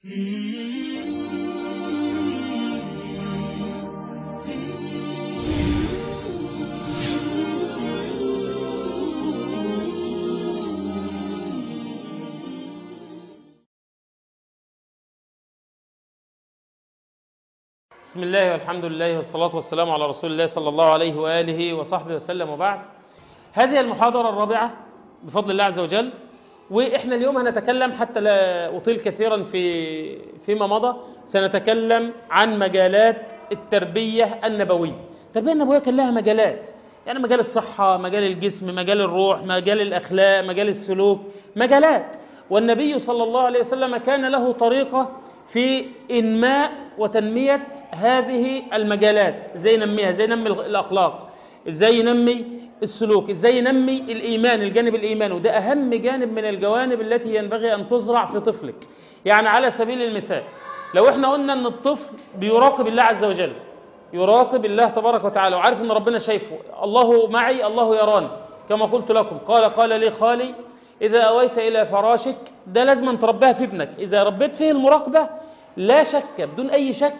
بسم الله والحمد لله والصلاة والسلام على رسول الله صلى الله عليه وآله وصحبه وسلم وبعد هذه المحاضرة الرابعة بفضل الله عز وجل وإحنا اليوم هنتكلم حتى لا أطيل كثيرا في فيما مضى سنتكلم عن مجالات التربية النبوية التربية النبوية كان لها مجالات يعني مجال الصحة مجال الجسم مجال الروح مجال الأخلاق مجال السلوك مجالات والنبي صلى الله عليه وسلم كان له طريقة في إنماء وتنمية هذه المجالات ازاي ينميها ازاي ينمي الأخلاق ازاي ينمي السلوك ازاي ينمي الإيمان الجانب الإيمان وده أهم جانب من الجوانب التي ينبغي أن تزرع في طفلك يعني على سبيل المثال لو احنا قلنا أن الطفل بيراقب الله عز وجل يراقب الله تبارك وتعالى وعارف أن ربنا شايفه الله معي الله يراني كما قلت لكم قال قال لي خالي إذا أويت إلى فراشك ده لازم أن تربيها في ابنك إذا ربيت فيه المراقبة لا شك بدون أي شك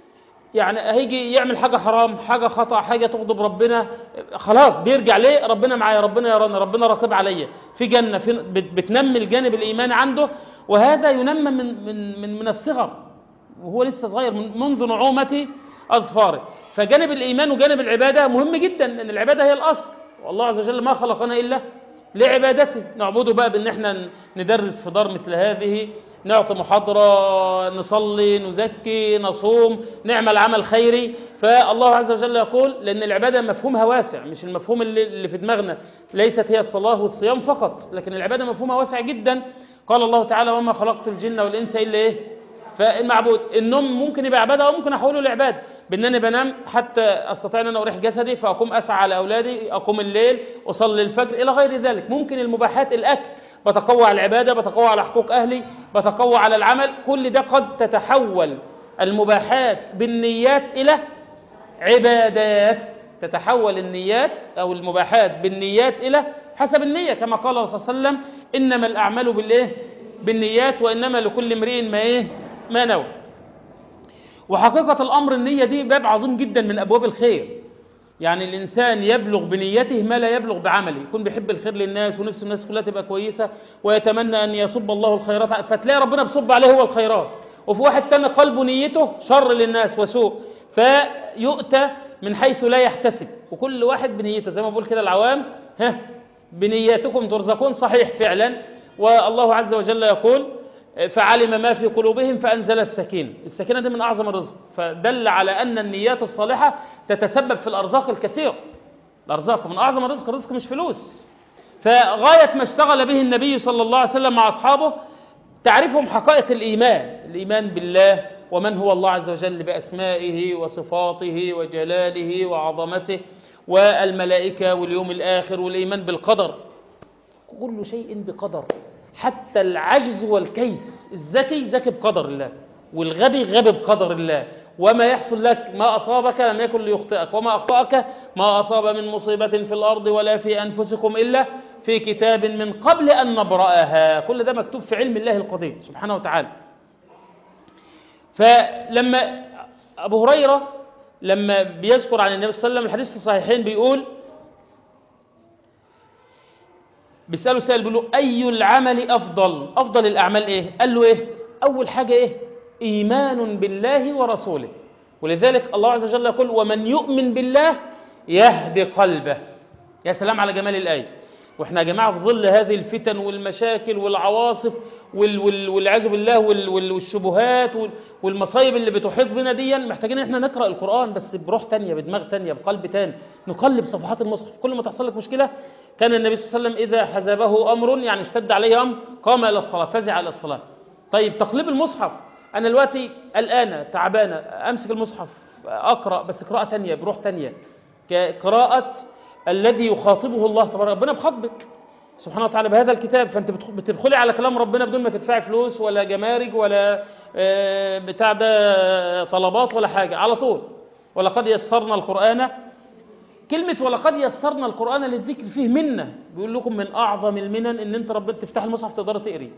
يعني هيجي يعمل حاجة حرام حاجة خطأ حاجة تغضب ربنا خلاص بيرجع ليه ربنا معايا ربنا يرانا ربنا راقب عليا في جنة في بتنمي الجانب الإيماني عنده وهذا ينمى من من من من الصغر وهو لسه صغير من منذ نعومة أظفاره فجانب الإيمان وجانب العبادة مهم جدا لأن العبادة هي الأصل والله عز وجل ما خلقنا إلا لعبادته نعبده بقى بأن احنا ندرس في دار مثل هذه نعطي محاضرة نصلي نزكي نصوم نعمل عمل خيري فالله عز وجل يقول لأن العبادة مفهومها واسع مش المفهوم اللي, اللي في دماغنا ليست هي الصلاة والصيام فقط لكن العبادة مفهومها واسع جدا قال الله تعالى وما خلقت الجن والإنس إلا إيه فالمعبود النوم ممكن يبقى عبادة أو ممكن أحوله لعبادة بأنني بنام حتى أستطيع أن أنا أريح جسدي فأقوم أسعى على أولادي أقوم الليل أصلي الفجر إلى غير ذلك ممكن المباحات الأكل بتقوى على العبادة بتقوى على حقوق أهلي بتقوى على العمل كل ده قد تتحول المباحات بالنيات إلى عبادات تتحول النيات أو المباحات بالنيات إلى حسب النية كما قال الرسول صلى الله عليه وسلم إنما الأعمال بالإيه بالنيات وإنما لكل امرئ ما إيه ما نوى وحقيقة الأمر النية دي باب عظيم جدا من أبواب الخير يعني الإنسان يبلغ بنيته ما لا يبلغ بعمله يكون بيحب الخير للناس ونفس الناس كلها تبقى كويسة ويتمنى أن يصب الله الخيرات فتلاقي ربنا بصب عليه هو الخيرات وفي واحد تاني قلبه نيته شر للناس وسوء فيؤتى من حيث لا يحتسب وكل واحد بنيته زي ما بقول كده العوام ها بنياتكم ترزقون صحيح فعلا والله عز وجل يقول فعلم ما في قلوبهم فأنزل السكينة السكينة دي من أعظم الرزق فدل على أن النيات الصالحة تتسبب في الأرزاق الكثير الأرزاق من أعظم الرزق الرزق مش فلوس فغاية ما اشتغل به النبي صلى الله عليه وسلم مع أصحابه تعرفهم حقائق الإيمان الإيمان بالله ومن هو الله عز وجل بأسمائه وصفاته وجلاله وعظمته والملائكة واليوم الآخر والإيمان بالقدر كل شيء بقدر حتى العجز والكيس الذكي ذكي بقدر الله والغبي غبي بقدر الله وما يحصل لك ما أصابك لم يكن ليخطئك وما أخطأك ما أصاب من مصيبة في الأرض ولا في أنفسكم إلا في كتاب من قبل أن نبرأها كل ده مكتوب في علم الله القدير سبحانه وتعالى فلما أبو هريرة لما بيذكر عن النبي صلى الله عليه وسلم الحديث الصحيحين بيقول بيسأله سائل بيقول له أي العمل أفضل أفضل الأعمال إيه قال له إيه أول حاجة إيه إيمان بالله ورسوله ولذلك الله عز وجل يقول ومن يؤمن بالله يهدي قلبه يا سلام على جمال الآية وإحنا يا جماعة في ظل هذه الفتن والمشاكل والعواصف والعياذ بالله والشبهات والمصايب اللي بتحيط بنا دي محتاجين احنا نقرأ القرآن بس بروح تانية بدماغ تانية بقلب تاني نقلب صفحات المصحف كل ما تحصل لك مشكلة كان النبي صلى الله عليه وسلم إذا حزبه أمر يعني اشتد عليه أمر قام إلى الصلاة فزع إلى الصلاة طيب تقليب المصحف أنا دلوقتي قلقانة تعبانة أمسك المصحف أقرأ بس قراءة تانية بروح تانية قراءة الذي يخاطبه الله تبارك ربنا بخاطبك سبحانه وتعالى بهذا الكتاب فأنت بتدخلي على كلام ربنا بدون ما تدفعي فلوس ولا جمارك ولا بتاع ده طلبات ولا حاجة على طول ولقد يسرنا القرآن كلمة ولقد يسرنا القرآن للذكر فيه منة بيقول لكم من أعظم المنن إن أنت ربنا تفتح المصحف تقدر تقري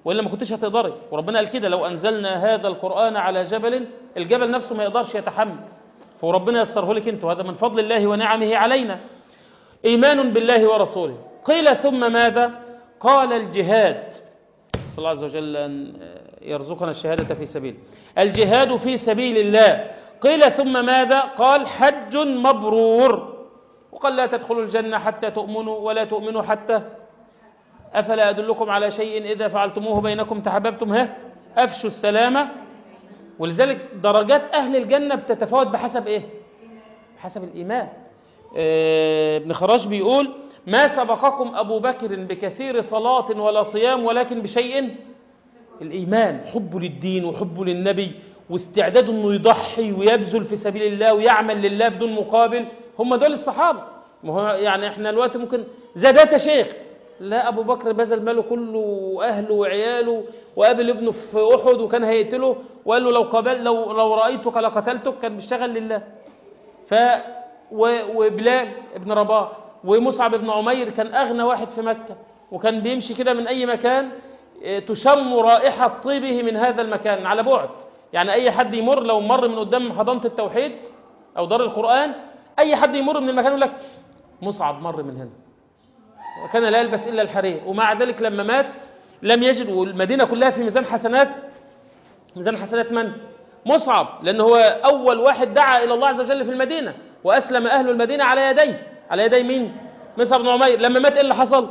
والا ما كنتش هتقدري وربنا قال كده لو انزلنا هذا القران على جبل الجبل نفسه ما يقدرش يتحمل فربنا يسره لك انت وهذا من فضل الله ونعمه علينا ايمان بالله ورسوله قيل ثم ماذا قال الجهاد صلى الله عز وجل ان يرزقنا الشهاده في سبيله الجهاد في سبيل الله قيل ثم ماذا قال حج مبرور وقال لا تدخلوا الجنه حتى تؤمنوا ولا تؤمنوا حتى أفلا أدلكم على شيء إذا فعلتموه بينكم تحببتم ها أفشوا السلامة ولذلك درجات أهل الجنة بتتفاوت بحسب إيه بحسب الإيمان آه، ابن خراش بيقول ما سبقكم أبو بكر بكثير صلاة ولا صيام ولكن بشيء الإيمان حبه للدين وحبه للنبي واستعداده أنه يضحي ويبذل في سبيل الله ويعمل لله بدون مقابل هم دول الصحابة ما هو يعني احنا الوقت ممكن زادات شيخ لا أبو بكر بذل ماله كله وأهله وعياله وقابل ابنه في أحد وكان هيقتله وقال له لو قبل لو لو رأيتك لقتلتك كان بيشتغل لله ف و- وبلال ابن رباح ومصعب بن عمير كان أغنى واحد في مكة وكان بيمشي كده من أي مكان اه، تشم رائحة طيبه من هذا المكان على بعد يعني أي حد يمر لو مر من قدام حضانة التوحيد أو دار القرآن أي حد يمر من المكان يقول لك مصعب مر من هنا وكان لا يلبس إلا الحرير ومع ذلك لما مات لم يجد والمدينة كلها في ميزان حسنات ميزان حسنات من؟ مصعب لأن هو أول واحد دعا إلى الله عز وجل في المدينة وأسلم أهل المدينة على يديه على يدي مين؟ مصعب بن عمير لما مات إيه اللي حصل؟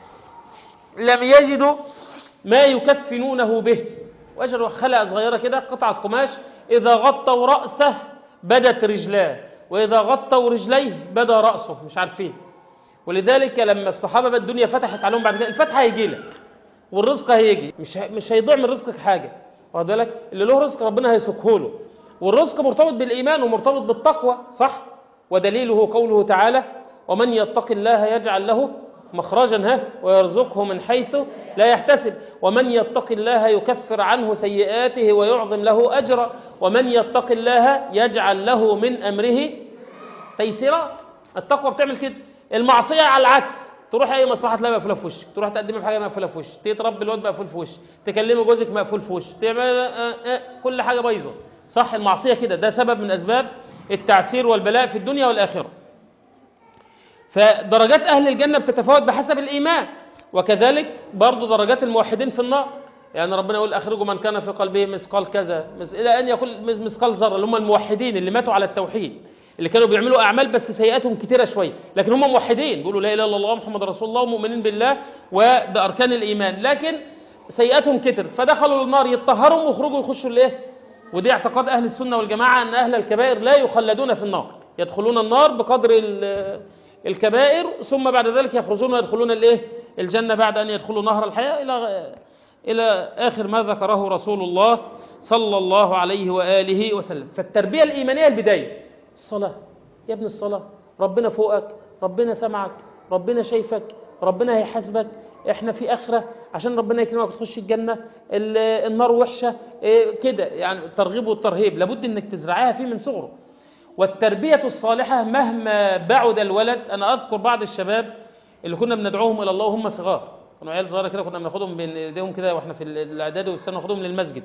لم يجدوا ما يكفنونه به وأجروا خلقة صغيرة كده قطعة قماش إذا غطوا رأسه بدت رجلاه وإذا غطوا رجليه بدا رأسه مش عارفين ولذلك لما الصحابة بقى الدنيا فتحت عليهم بعد كده الفتح هيجي لك والرزق هيجي مش ه- مش هيضيع من رزقك حاجة واخد بالك اللي له رزق ربنا هيسكه له والرزق مرتبط بالإيمان ومرتبط بالتقوى صح ودليله قوله تعالى ومن يتق الله يجعل له مخرجا ها ويرزقه من حيث لا يحتسب ومن يتق الله يكفر عنه سيئاته ويعظم له أجرا ومن يتق الله يجعل له من أمره تيسيرات التقوى بتعمل كده المعصيه على العكس تروح اي مصلحه تلاقي مقفوله في وشك تروح تقدمي في حاجه مقفوله في وشك تيجي تربي الواد مقفول في وشك تكلمي جوزك مقفول في وشك تعمل آه، آه، كل حاجه بايظه صح المعصيه كده ده سبب من اسباب التعسير والبلاء في الدنيا والاخره فدرجات اهل الجنه بتتفاوت بحسب الايمان وكذلك برضو درجات الموحدين في النار يعني ربنا يقول اخرجوا من كان في قلبه مثقال كذا مس- الى ان يقول مس- مثقال ذره اللي هم الموحدين اللي ماتوا على التوحيد اللي كانوا بيعملوا اعمال بس سيئاتهم كتيره شويه لكن هم موحدين بيقولوا لا اله الا الله محمد رسول الله ومؤمنين بالله وباركان الايمان لكن سيئاتهم كترت فدخلوا النار يتطهروا ويخرجوا يخشوا الايه ودي اعتقاد اهل السنه والجماعه ان اهل الكبائر لا يخلدون في النار يدخلون النار بقدر ال- الكبائر ثم بعد ذلك يخرجون ويدخلون الايه الجنه بعد ان يدخلوا نهر الحياه الى الى اخر ما ذكره رسول الله صلى الله عليه واله وسلم فالتربيه الايمانيه البدايه الصلاه يا ابن الصلاه ربنا فوقك ربنا سمعك ربنا شايفك ربنا هيحاسبك احنا في اخره عشان ربنا يكرمك تخش الجنه ال- النار وحشه إيه كده يعني الترغيب والترهيب لابد انك تزرعها فيه من صغره والتربيه الصالحه مهما بعد الولد انا اذكر بعض الشباب اللي كنا بندعوهم الى الله وهم صغار كانوا عيال صغيره كده كنا بناخدهم بين ايديهم كده واحنا في الاعداد والسنه ناخدهم للمسجد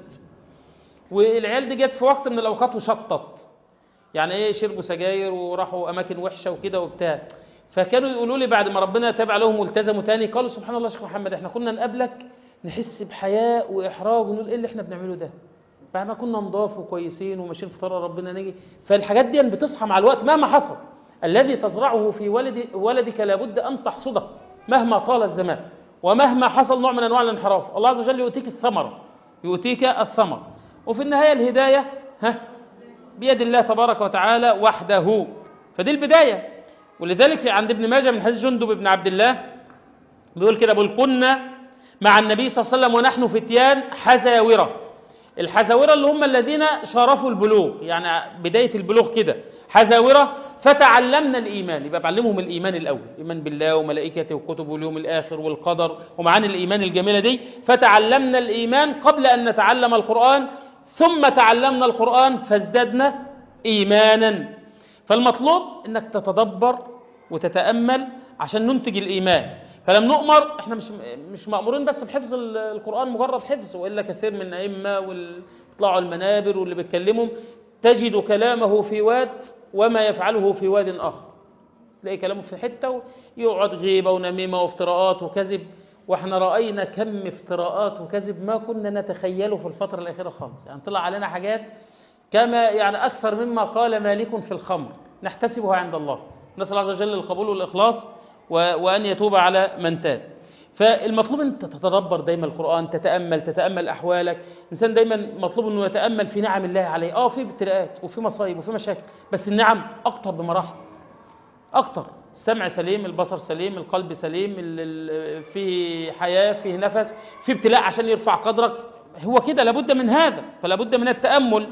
والعيال دي جت في وقت من الاوقات وشطت يعني ايه شربوا سجاير وراحوا اماكن وحشه وكده وبتاع فكانوا يقولوا لي بعد ما ربنا تاب عليهم والتزموا تاني قالوا سبحان الله يا شيخ محمد احنا كنا نقابلك نحس بحياء واحراج ونقول ايه اللي احنا بنعمله ده بعد ما كنا نضاف وكويسين وماشيين في طريق ربنا نيجي فالحاجات دي بتصحى مع الوقت مهما حصل الذي تزرعه في ولد ولدك لابد ان تحصده مهما طال الزمان ومهما حصل نوع من انواع الانحراف الله عز وجل يؤتيك الثمره يؤتيك الثمر وفي النهايه الهدايه ها بيد الله تبارك وتعالى وحده فدي البدايه ولذلك عند ابن ماجه من حديث جندب بن عبد الله بيقول كده بيقول كنا مع النبي صلى الله عليه وسلم ونحن فتيان حزاوره الحزاوره اللي هم الذين شرفوا البلوغ يعني بدايه البلوغ كده حزاوره فتعلمنا الايمان يبقى بعلمهم الايمان الاول ايمان بالله وملائكته وكتبه واليوم الاخر والقدر ومعاني الايمان الجميله دي فتعلمنا الايمان قبل ان نتعلم القران ثم تعلمنا القران فازددنا ايمانا فالمطلوب انك تتدبر وتتامل عشان ننتج الايمان فلم نؤمر احنا مش مش مامورين بس بحفظ ال- القران مجرد حفظ والا كثير من الائمه واللي بيطلعوا المنابر واللي بيتكلموا تجد كلامه في واد وما يفعله في واد اخر تلاقي كلامه في حته ويقعد غيبه ونميمه وافتراءات وكذب واحنا راينا كم افتراءات وكذب ما كنا نتخيله في الفتره الاخيره خالص يعني طلع علينا حاجات كما يعني اكثر مما قال مالك في الخمر نحتسبها عند الله نسال الله عز وجل القبول والاخلاص و- وان يتوب على من تاب فالمطلوب ان انت تتدبر دايما القران تتامل تتامل احوالك الانسان دايما مطلوب انه يتامل في نعم الله عليه اه في ابتلاءات وفي مصايب وفي مشاكل بس النعم اكتر بمراحل اكتر السمع سليم البصر سليم القلب سليم ال- ال- فيه حياه فيه نفس في ابتلاء عشان يرفع قدرك هو كده لابد من هذا فلا بد من التامل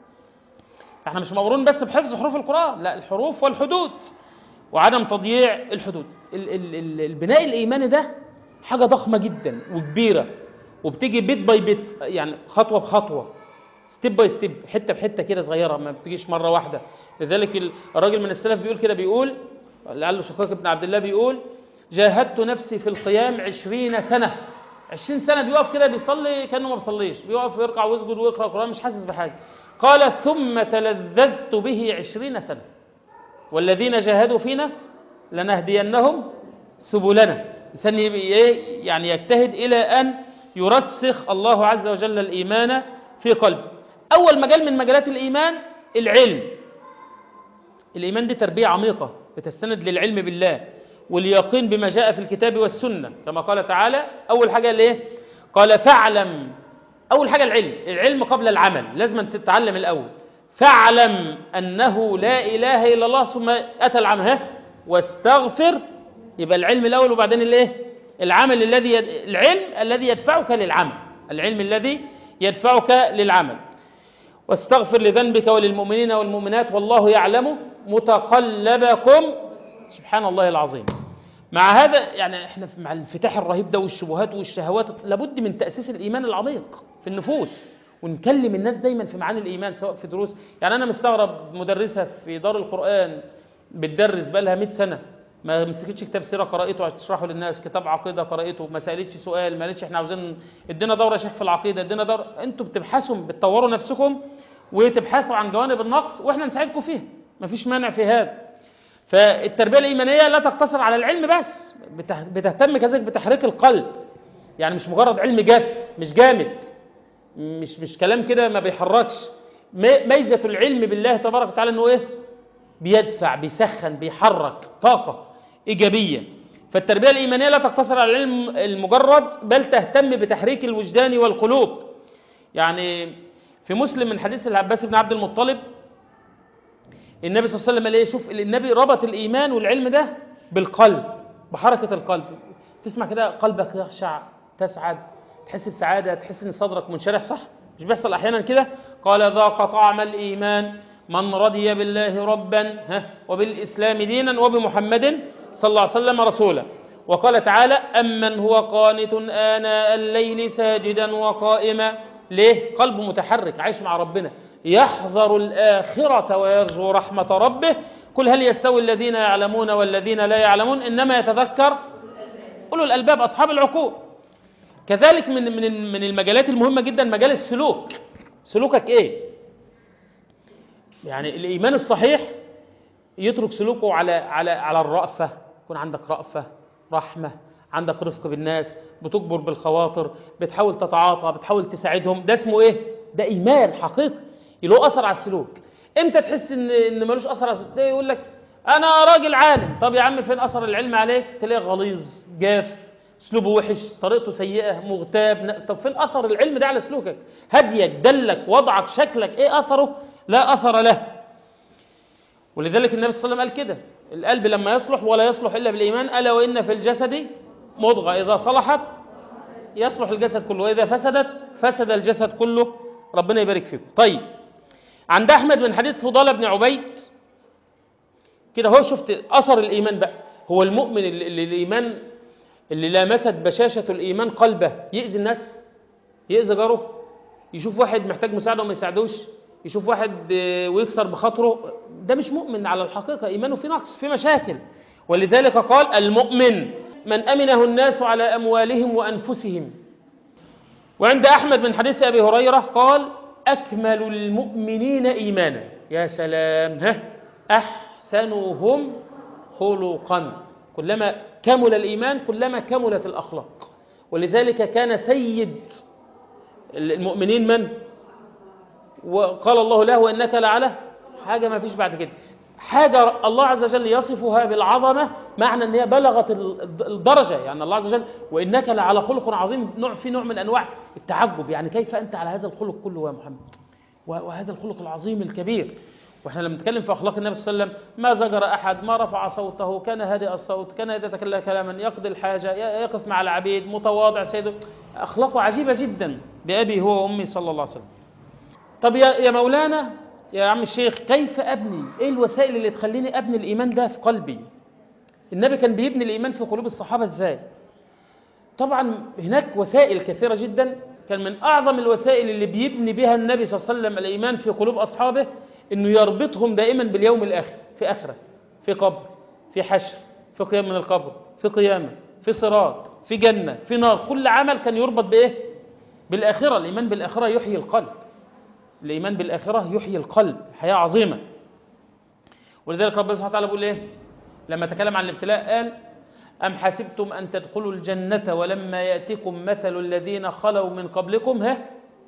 احنا مش مامورون بس بحفظ حروف القران لا الحروف والحدود وعدم تضييع الحدود ال ال ال البناء الايماني ده حاجه ضخمه جدا وكبيره وبتيجي بيت باي بيت يعني خطوه بخطوه ستيب باي ستيب حته بحته كده صغيره ما بتجيش مره واحده لذلك ال- الراجل من السلف بيقول كده بيقول لعله شقيق بن عبد الله بيقول جاهدت نفسي في القيام عشرين سنه عشرين سنه بيقف كده بيصلي كانه ما بيصليش بيقف ويركع ويسجد ويقرا القران مش حاسس بحاجه قال ثم تلذذت به عشرين سنه والذين جاهدوا فينا لنهدينهم سبلنا الانسان يبقى إيه؟ يعني يجتهد الى ان يرسخ الله عز وجل الايمان في قلبه اول مجال من مجالات الايمان العلم الايمان دي تربيه عميقه بتستند للعلم بالله واليقين بما جاء في الكتاب والسنه كما قال تعالى اول حاجه الايه قال فاعلم اول حاجه العلم العلم قبل العمل لازم أن تتعلم الاول فاعلم انه لا اله الا الله ثم اتى العمل ها واستغفر يبقى العلم الاول وبعدين الايه العمل الذي يد... العلم الذي يدفعك للعمل العلم الذي يدفعك للعمل واستغفر لذنبك وللمؤمنين والمؤمنات والله يعلم متقلبكم سبحان الله العظيم مع هذا يعني احنا مع الانفتاح الرهيب ده والشبهات والشهوات لابد من تاسيس الايمان العميق في النفوس ونكلم الناس دايما في معاني الايمان سواء في دروس يعني انا مستغرب مدرسه في دار القران بتدرس بقى لها 100 سنه ما مسكتش كتاب سيره قرأته عشان تشرحه للناس كتاب عقيده قرأته ما سالتش سؤال ما قالتش احنا عاوزين ادينا دوره يا شيخ في العقيده ادينا دوره انتوا بتبحثوا بتطوروا نفسكم وتبحثوا عن جوانب النقص واحنا نساعدكم فيها مفيش مانع في هذا فالتربيه الايمانيه لا تقتصر على العلم بس بته- بتهتم كذلك بتحريك القلب يعني مش مجرد علم جاف مش جامد مش مش كلام كده ما بيحركش م- ميزه العلم بالله تبارك وتعالى انه ايه بيدفع بيسخن بيحرك طاقه ايجابيه فالتربيه الايمانيه لا تقتصر على العلم المجرد بل تهتم بتحريك الوجدان والقلوب يعني في مسلم من حديث العباس بن عبد المطلب النبي صلى الله عليه وسلم قال ايه شوف النبي ربط الايمان والعلم ده بالقلب بحركه القلب تسمع كده قلبك يخشع تسعد تحس بسعاده تحس ان صدرك منشرح صح مش بيحصل احيانا كده قال ذاق طعم الايمان من رضي بالله ربا ها وبالاسلام دينا وبمحمد صلى الله عليه وسلم رسولا وقال تعالى امن هو قانت اناء الليل ساجدا وقائما ليه قلبه متحرك عايش مع ربنا يحذر الآخرة ويرجو رحمة ربه قل هل يستوي الذين يعلمون والذين لا يعلمون إنما يتذكر أولو الألباب أصحاب العقول كذلك من من من المجالات المهمة جدا مجال السلوك سلوكك إيه يعني الإيمان الصحيح يترك سلوكه على على على الرأفة يكون عندك رأفة رحمة عندك رفق بالناس بتجبر بالخواطر بتحاول تتعاطى بتحاول تساعدهم ده اسمه ايه ده ايمان حقيقي له اثر على السلوك امتى تحس ان ان ملوش اثر على السلوك يقول لك انا راجل عالم طب يا عم فين اثر العلم عليك تلاقيه غليظ جاف اسلوبه وحش طريقته سيئه مغتاب ن- طب فين اثر العلم ده على سلوكك هديك دلك وضعك شكلك ايه اثره لا اثر له ولذلك النبي صلى الله عليه وسلم قال كده القلب لما يصلح ولا يصلح الا بالايمان الا وان في الجسد مضغه اذا صلحت يصلح الجسد كله واذا فسدت فسد الجسد كله ربنا يبارك فيكم طيب عند احمد من حديث فضاله بن عبيد كده هو شفت اثر الايمان بقى هو المؤمن اللي اللي الايمان اللي لامست بشاشه الايمان قلبه يؤذي الناس يؤذي جاره يشوف واحد محتاج مساعده وما يساعدوش يشوف واحد آه، ويكسر بخاطره ده مش مؤمن على الحقيقه ايمانه في نقص في مشاكل ولذلك قال المؤمن من أمنه الناس على أموالهم وأنفسهم وعند أحمد من حديث أبي هريرة قال أكمل المؤمنين إيمانا يا سلام ها أحسنهم خلقا كلما كمل الإيمان كلما كملت الأخلاق ولذلك كان سيد المؤمنين من وقال الله له إنك لعلى حاجة ما فيش بعد كده حاجة الله عز وجل يصفها بالعظمة معنى أن هي بلغت الدرجة يعني الله عز وجل وإنك لعلى خلق عظيم نوع في نوع من أنواع التعجب يعني كيف أنت على هذا الخلق كله يا محمد وهذا الخلق العظيم الكبير واحنا لما نتكلم في اخلاق النبي صلى الله عليه وسلم ما زجر احد ما رفع صوته كان هادئ الصوت كان اذا تكلم كلاما يقضي الحاجه يقف مع العبيد متواضع سيده اخلاقه عجيبه جدا بابي هو وامي صلى الله عليه وسلم طب يا يا مولانا يا عم الشيخ كيف ابني ايه الوسائل اللي تخليني ابني الايمان ده في قلبي النبي كان بيبني الايمان في قلوب الصحابه ازاي طبعا هناك وسائل كثيره جدا كان من اعظم الوسائل اللي بيبني بها النبي صلى الله عليه وسلم الايمان في قلوب اصحابه انه يربطهم دائما باليوم الاخر في اخره في قبر في حشر في قيام من القبر في قيامه في صراط في جنه في نار كل عمل كان يربط بايه بالاخره الايمان بالاخره يحيي القلب الايمان بالاخره يحيي القلب حياه عظيمه ولذلك ربنا سبحانه وتعالى بيقول ايه لما تكلم عن الابتلاء قال أم حسبتم أن تدخلوا الجنة ولما يأتكم مثل الذين خلوا من قبلكم ها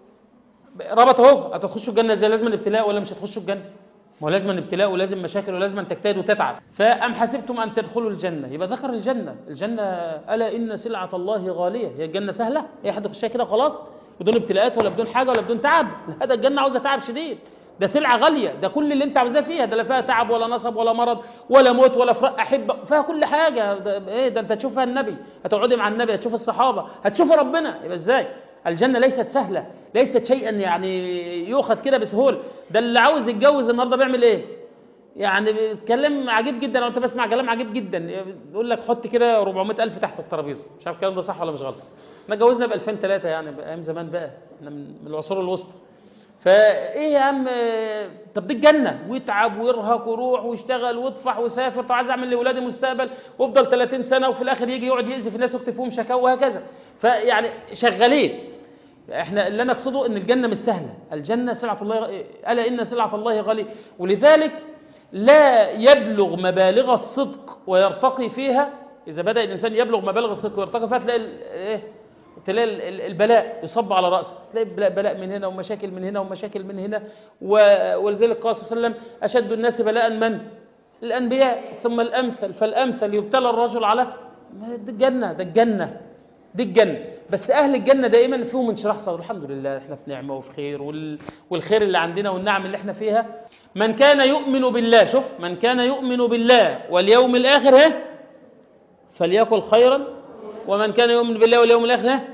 ربط اهو هتخشوا الجنة ازاي لازم الابتلاء ولا مش هتخشوا الجنة ما هو لازم الابتلاء ولازم مشاكل ولازم تجتهد وتتعب فأم حسبتم أن تدخلوا الجنة يبقى ذكر الجنة الجنة ألا إن سلعة الله غالية هي الجنة سهلة أي حد يخشها كده خلاص بدون ابتلاءات ولا بدون حاجة ولا بدون تعب هذا الجنة عاوزة تعب شديد ده سلعة غالية ده كل اللي انت عاوزاه فيها ده لا فيها تعب ولا نصب ولا مرض ولا موت ولا فراق أحبة فيها كل حاجة ده ايه ده انت تشوفها النبي هتقعدي مع النبي هتشوف الصحابة هتشوف ربنا يبقى ازاي الجنة ليست سهلة ليست شيئا يعني يؤخذ كده بسهولة ده اللي عاوز يتجوز النهارده بيعمل ايه يعني بيتكلم عجيب جدا انا كنت بسمع كلام عجيب جدا يقول لك حط كده 400 ألف تحت الترابيزه مش عارف الكلام ده صح ولا مش غلط احنا اتجوزنا ب 2003 يعني ايام زمان بقى احنا من العصور الوسطى فايه يا عم طب دي الجنه ويتعب ويرهق ويروح ويشتغل ويطفح ويسافر طب عايز اعمل لاولادي مستقبل وافضل 30 سنه وفي الاخر يجي يقعد يأذي في الناس ويكتب فيهم شكاوى وهكذا فيعني شغالين احنا اللي انا اقصده ان الجنه مش سهله الجنه سلعه الله الا ان سلعه الله غاليه ولذلك لا يبلغ مبالغ الصدق ويرتقي فيها اذا بدا الانسان يبلغ مبالغ الصدق ويرتقي فيها تلاقي ايه تلاقي البلاء يصب على راسه تلاقي بلاء من هنا ومشاكل من هنا ومشاكل من هنا ولذلك قال صلى الله عليه وسلم اشد الناس بلاء من الانبياء ثم الامثل فالامثل يبتلى الرجل على دي الجنه ده الجنه دي الجنه بس اهل الجنه دائما فيهم انشراح صدر الحمد لله احنا في نعمه وفي خير وال... والخير اللي عندنا والنعم اللي احنا فيها من كان يؤمن بالله شوف من كان يؤمن بالله واليوم الاخر ها فليقل خيرا ومن كان يؤمن بالله واليوم الاخر ها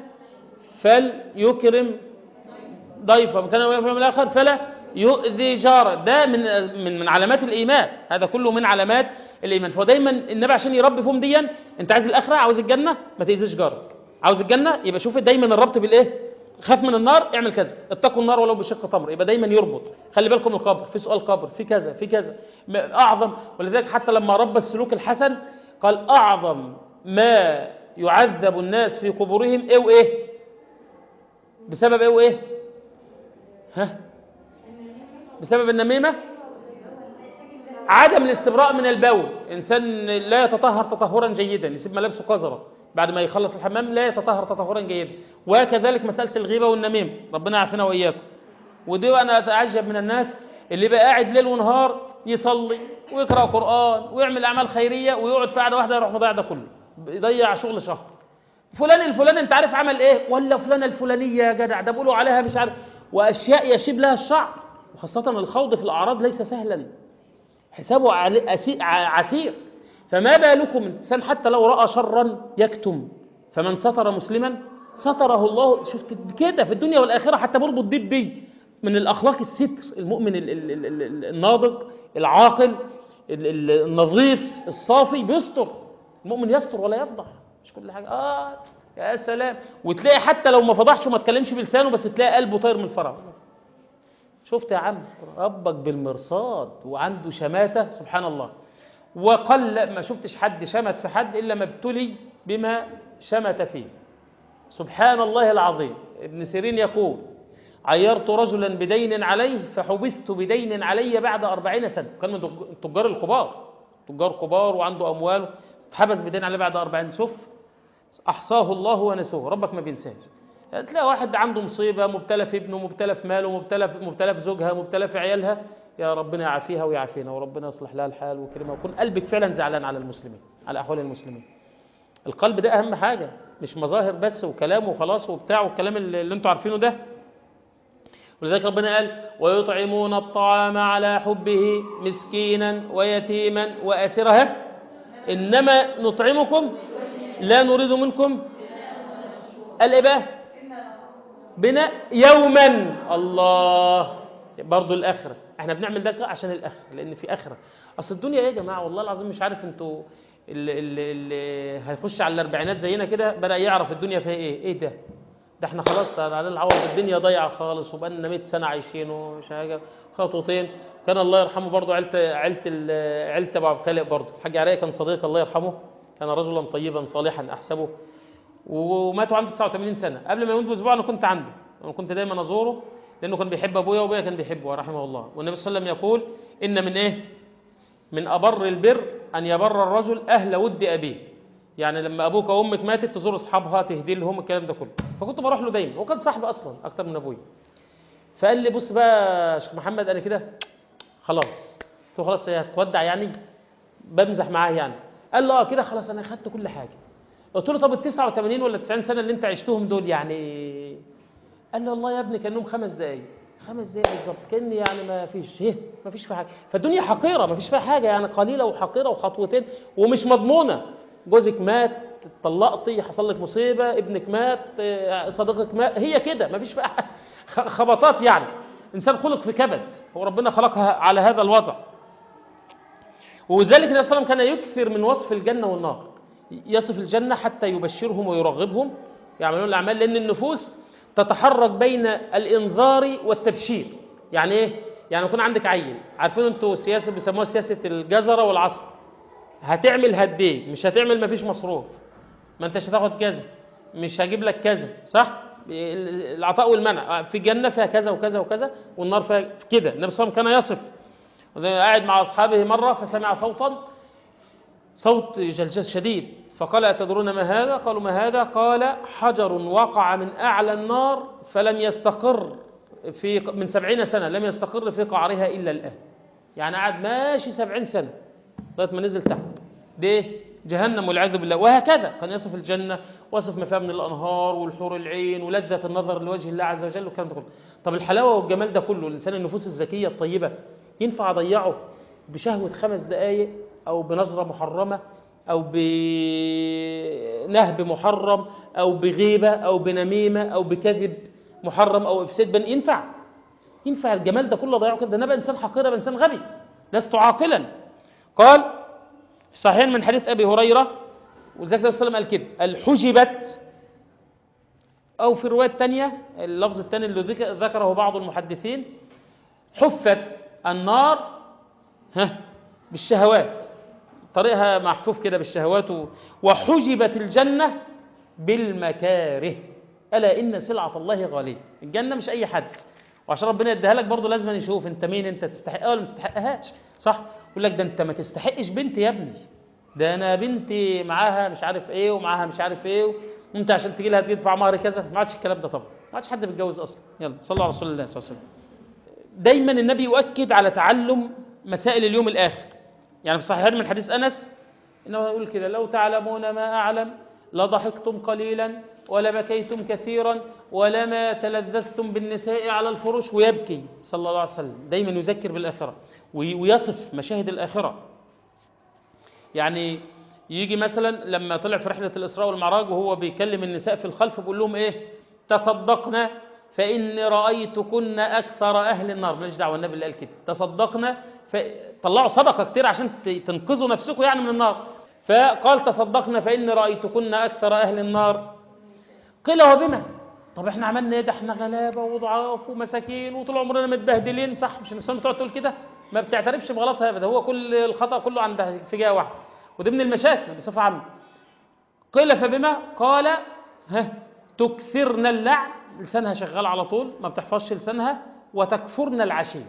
فليكرم ضيفه من كان يؤمن بالله واليوم الاخر فلا يؤذي جاره ده من من من علامات الايمان هذا كله من علامات الايمان فدايما النبي عشان يربي فيهم ديا انت عايز الاخره عاوز الجنه ما تاذيش جارك عاوز الجنه يبقى شوف دايما الربط بالايه خاف من النار اعمل كذا اتقوا النار ولو بشق تمر يبقى دايما يربط خلي بالكم القبر في سؤال قبر في كذا في كذا اعظم ولذلك حتى لما ربى السلوك الحسن قال اعظم ما يعذب الناس في قبورهم ايه وايه بسبب ايه وايه ها بسبب النميمه عدم الاستبراء من البول انسان لا يتطهر تطهرا جيدا يسيب ملابسه قذره بعد ما يخلص الحمام لا يتطهر تطهرا جيدا وكذلك مسألة الغيبة والنميم ربنا يعافينا وإياكم ودي أنا أتعجب من الناس اللي بقى قاعد ليل ونهار يصلي ويقرأ قرآن ويعمل أعمال خيرية ويقعد في قعدة واحدة يروح مضيع ده كله يضيع شغل شهر فلان الفلاني انت عارف عمل ايه ولا فلانة الفلانية يا جدع ده بيقولوا عليها مش عارف وأشياء يشيب لها الشعر وخاصة الخوض في الأعراض ليس سهلا حسابه عسير فما بالكم انسان حتى لو راى شرا يكتم فمن ستر مسلما ستره الله شوف كده في الدنيا والاخره حتى بربط دي بدي من الاخلاق الستر المؤمن الناضج العاقل النظيف الصافي بيستر المؤمن يستر ولا يفضح مش كل حاجه اه يا سلام وتلاقي حتى لو ما فضحش وما اتكلمش بلسانه بس تلاقي قلبه طاير من الفرح شفت يا عم ربك بالمرصاد وعنده شماته سبحان الله وقل ما شفتش حد شمت في حد الا ما ابتلي بما شمت فيه سبحان الله العظيم ابن سيرين يقول عيرت رجلا بدين عليه فحبست بدين علي بعد أربعين سنة كان من التجار الكبار تجار كبار وعنده أموال اتحبس بدين عليه بعد أربعين شوف أحصاه الله ونسوه ربك ما بينساش تلاقي واحد عنده مصيبة مبتلى في ابنه مبتلى في ماله مبتلى في, مبتلى في زوجها مبتلى في عيالها يا ربنا يعافيها ويعافينا وربنا يصلح لها الحال ويكرمها ويكون قلبك فعلا زعلان على المسلمين على أحوال المسلمين القلب ده أهم حاجة مش مظاهر بس وكلام وخلاص وبتاع والكلام اللي, اللي انتوا عارفينه ده ولذلك ربنا قال ويطعمون الطعام على حبه مسكينا ويتيما واسرها انما نطعمكم لا نريد منكم الاباه بناء يوما الله برضو الاخره احنا بنعمل ده عشان الاخره لان في اخره اصل الدنيا ايه يا جماعه والله العظيم مش عارف انتوا اللي, اللي, اللي هيخش على الاربعينات زينا كده بدا يعرف الدنيا فيها ايه ايه ده ده احنا خلاص على العوض الدنيا ضايعه خالص وبقالنا 100 سنه عايشين ومش حاجه خطوتين كان الله يرحمه برضه عيله عيله عيله ابو عبد الخالق برضه الحاج عراقي كان صديق الله يرحمه كان رجلا طيبا صالحا احسبه وماتوا عنده 89 سنه قبل ما يموت باسبوع انا كنت عنده انا كنت دايما ازوره لانه كان بيحب ابويا وابويا كان بيحبه رحمه الله والنبي صلى الله عليه وسلم يقول ان من ايه من ابر البر ان يبر الرجل اهل ود ابيه يعني لما ابوك وامك ماتت تزور اصحابها تهدي لهم الكلام ده كله فكنت بروح له دايما وكان صاحبي اصلا اكتر من ابويا فقال لي بص بقى يا شيخ محمد انا كده خلاص قلت له خلاص هي هتودع يعني بمزح معاه يعني قال له اه كده خلاص انا خدت كل حاجه قلت له طب ال 89 ولا 90 سنه اللي انت عشتهم دول يعني قال لي والله يا ابني كانهم خمس دقايق خمس دقايق بالظبط كاني يعني ما فيش ايه ما فيش فيها حاجه فالدنيا حقيره ما فيش فيها حاجه يعني قليله وحقيره وخطوتين ومش مضمونه جوزك مات طلقتي حصل لك مصيبه ابنك مات صديقك مات هي كده ما فيش فيها خبطات يعني انسان خلق في كبد وربنا خلقها على هذا الوضع وذلك النبي صلى الله عليه وسلم كان يكثر من وصف الجنه والنار يصف الجنه حتى يبشرهم ويرغبهم يعملون الاعمال لان النفوس تتحرك بين الانذار والتبشير يعني ايه يعني يكون عندك عيل عارفين انتوا السياسه بيسموها سياسه الجزره والعصر هتعمل هديه مش هتعمل مفيش مصروف ما انتش هتاخد كذا مش هجيب لك كذا صح العطاء والمنع في جنة فيها كذا وكذا وكذا والنار فيها كده النبي صلى الله عليه وسلم كان يصف قاعد مع أصحابه مرة فسمع صوتا صوت جلجس شديد فقال أتدرون ما هذا قالوا ما هذا قال حجر وقع من أعلى النار فلم يستقر في من سبعين سنة لم يستقر في قعرها إلا الآن يعني قعد ماشي سبعين سنة لغاية ما نزل تحت ده جهنم والعياذ بالله وهكذا كان يصف الجنة وصف ما فيها من الأنهار والحور العين ولذة النظر لوجه الله عز وجل والكلام ده كله طب الحلاوة والجمال ده كله الإنسان النفوس الذكية الطيبة ينفع أضيعه بشهوة خمس دقايق أو بنظرة محرمة أو بنهب محرم أو بغيبة أو بنميمة أو بكذب محرم أو إفساد بن ينفع ينفع الجمال ده كله ضيعه كده أنا بقى إنسان حقير إنسان غبي لست عاقلا قال في صحيحين من حديث أبي هريرة وذلك النبي صلى الله عليه وسلم قال كده الحجبت أو في الرواية الثانية اللفظ الثاني اللي ذكره بعض المحدثين حفت النار ها بالشهوات طريقها محفوف كده بالشهوات وحجبت الجنة بالمكاره ألا إن سلعة الله غالية الجنة مش أي حد وعشان ربنا يديها لك برضه لازم يشوف انت مين انت تستحقها ولا ما تستحقهاش صح يقول لك ده انت ما تستحقش بنتي يا ابني ده انا بنتي معاها مش عارف ايه ومعاها مش عارف ايه وانت عشان تجي لها تدفع مهر كذا ما عادش الكلام ده طبعا ما عادش حد بيتجوز اصلا يلا صلوا على رسول الله صلى الله عليه وسلم دايما النبي يؤكد على تعلم مسائل اليوم الاخر يعني في صحيحين من حديث انس انه يقول كده لو تعلمون ما اعلم لضحكتم قليلا ولبكيتم كثيرا ولما تلذذتم بالنساء على الفرش ويبكي صلى الله عليه وسلم دايما يذكر بالاخره ويصف مشاهد الاخره يعني يجي مثلا لما طلع في رحله الاسراء والمعراج وهو بيكلم النساء في الخلف بيقول لهم ايه تصدقنا فاني رايتكن اكثر اهل النار ماليش دعوه النبي اللي قال كده تصدقنا طلعوا صدقه كتير عشان تنقذوا نفسكم يعني من النار فقال تصدقنا فاني رايتكن اكثر اهل النار قيل وبما طب احنا عملنا ايه ده احنا غلابه وضعاف ومساكين وطول عمرنا متبهدلين صح مش الانسان بتقعد تقول كده ما بتعترفش بغلطها ابدا هو كل الخطا كله عند في جهه واحده ودي من المشاكل بصفه عامه قيل فبما قال ها تكثرن اللعن لسانها شغال على طول ما بتحفظش لسانها وتكفرن العشير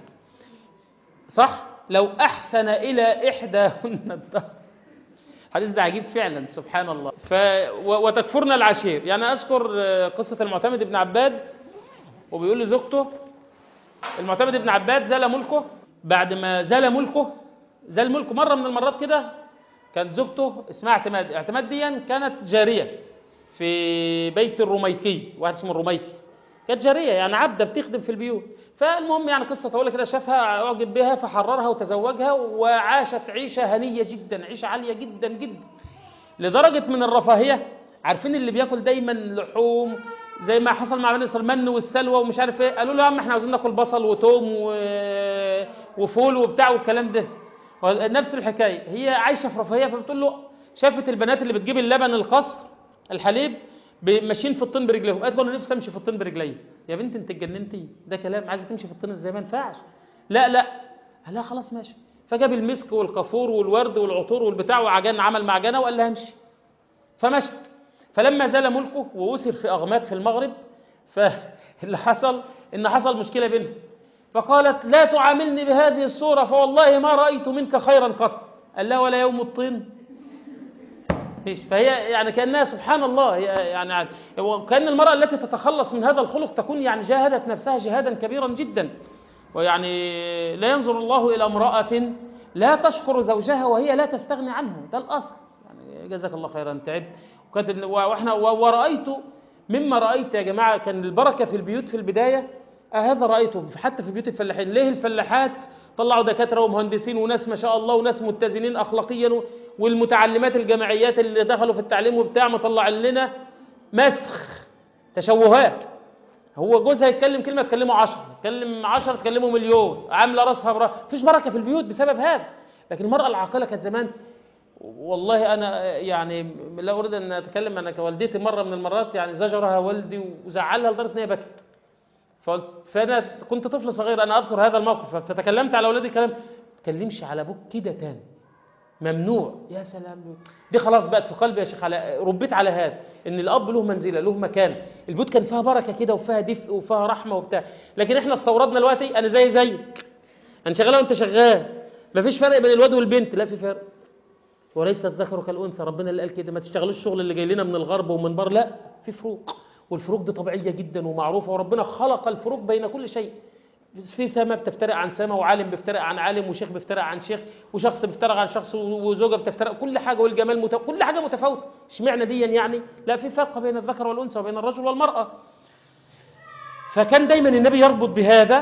صح لو أحسن إلى إحداهن الدهر حديث ده عجيب فعلا سبحان الله ف... و... وتكفرن العشير يعني أذكر آه، قصة المعتمد بن عباد وبيقول لزوجته المعتمد بن عباد زال ملكه بعد ما زال ملكه زال ملكه مرة من المرات كده كانت زوجته اسمها اعتماد اعتماد دي كانت جارية في بيت الرميكي واحد اسمه الرميكي كانت جارية يعني عبدة بتخدم في البيوت فالمهم يعني قصة طويلة كده شافها أعجب بها فحررها وتزوجها وعاشت عيشة هنية جدا عيشة عالية جدا جدا لدرجة من الرفاهية عارفين اللي بياكل دايما لحوم زي ما حصل مع بني اسرائيل المن والسلوى ومش عارف ايه قالوا له يا عم احنا عاوزين ناكل بصل وتوم و... وفول وبتاع والكلام ده نفس الحكايه هي عايشه في رفاهيه فبتقول له شافت البنات اللي بتجيب اللبن القصر الحليب ب- ماشيين في الطين برجليهم قالت له انا نفسي امشي في الطين برجلي يا بنت انت اتجننتي ده كلام عايزه تمشي في الطين ازاي ما ينفعش لا لا قال لها خلاص ماشي فجاب المسك والكافور والورد والعطور والبتاع وعجن عمل معجنه وقال لها امشي فمشت فلما زال ملكه وأسر في أغمات في المغرب فاللي حصل إن حصل مشكلة بينهم فقالت لا تعاملني بهذه الصورة فوالله ما رأيت منك خيرا قط قال لا ولا يوم الطين فيش فهي يعني كأنها سبحان الله هي يعني هو كأن المرأة التي تتخلص من هذا الخلق تكون يعني جاهدت نفسها جهادا كبيرا جدا ويعني لا ينظر الله إلى امرأة لا تشكر زوجها وهي لا تستغني عنه ده الأصل يعني جزاك الله خيرا تعبت وكانت ال- واحنا و- ورأيت مما رأيت يا جماعة كان البركة في البيوت في البداية آه هذا رأيته حتى في بيوت الفلاحين ليه الفلاحات طلعوا دكاترة ومهندسين وناس ما شاء الله وناس متزنين أخلاقيا و- والمتعلمات الجامعيات اللي دخلوا في التعليم وبتاع مطلع لنا مسخ تشوهات هو جوزها يتكلم كلمة تكلمه عشرة يتكلم عشرة تكلمه مليون عاملة راسها برا مفيش بركة في البيوت بسبب هذا لكن المرأة العاقلة كانت زمان والله أنا يعني لا أريد أن أتكلم أنا كوالدتي مرة من المرات يعني زجرها والدي وزعلها لدرجة إن هي بكت فقلت فأنا كنت طفل صغير أنا أذكر هذا الموقف فتكلمت على أولادي كلام ما تكلمش على أبوك كده تاني ممنوع يا سلام دي خلاص بقت في قلبي يا شيخ على ربيت على هذا ان الاب له منزله له مكان البيوت كان فيها بركه كده وفيها دفء وفيها رحمه وبتاع لكن احنا استوردنا دلوقتي انا زي زيك انا شغاله وانت شغال مفيش فرق بين الواد والبنت لا في فرق وليس الذكر كالانثى ربنا اللي قال كده ما تشتغلوش الشغل اللي جاي لنا من الغرب ومن بره لا في فروق والفروق دي طبيعيه جدا ومعروفه وربنا خلق الفروق بين كل شيء في سما بتفترق عن سما وعالم بيفترق عن عالم وشيخ بيفترق عن شيخ وشخص بيفترق عن شخص وزوجه بتفترق كل حاجه والجمال مت... كل حاجه متفاوته اشمعنى دي يعني لا في فرق بين الذكر والانثى وبين الرجل والمراه فكان دايما النبي يربط بهذا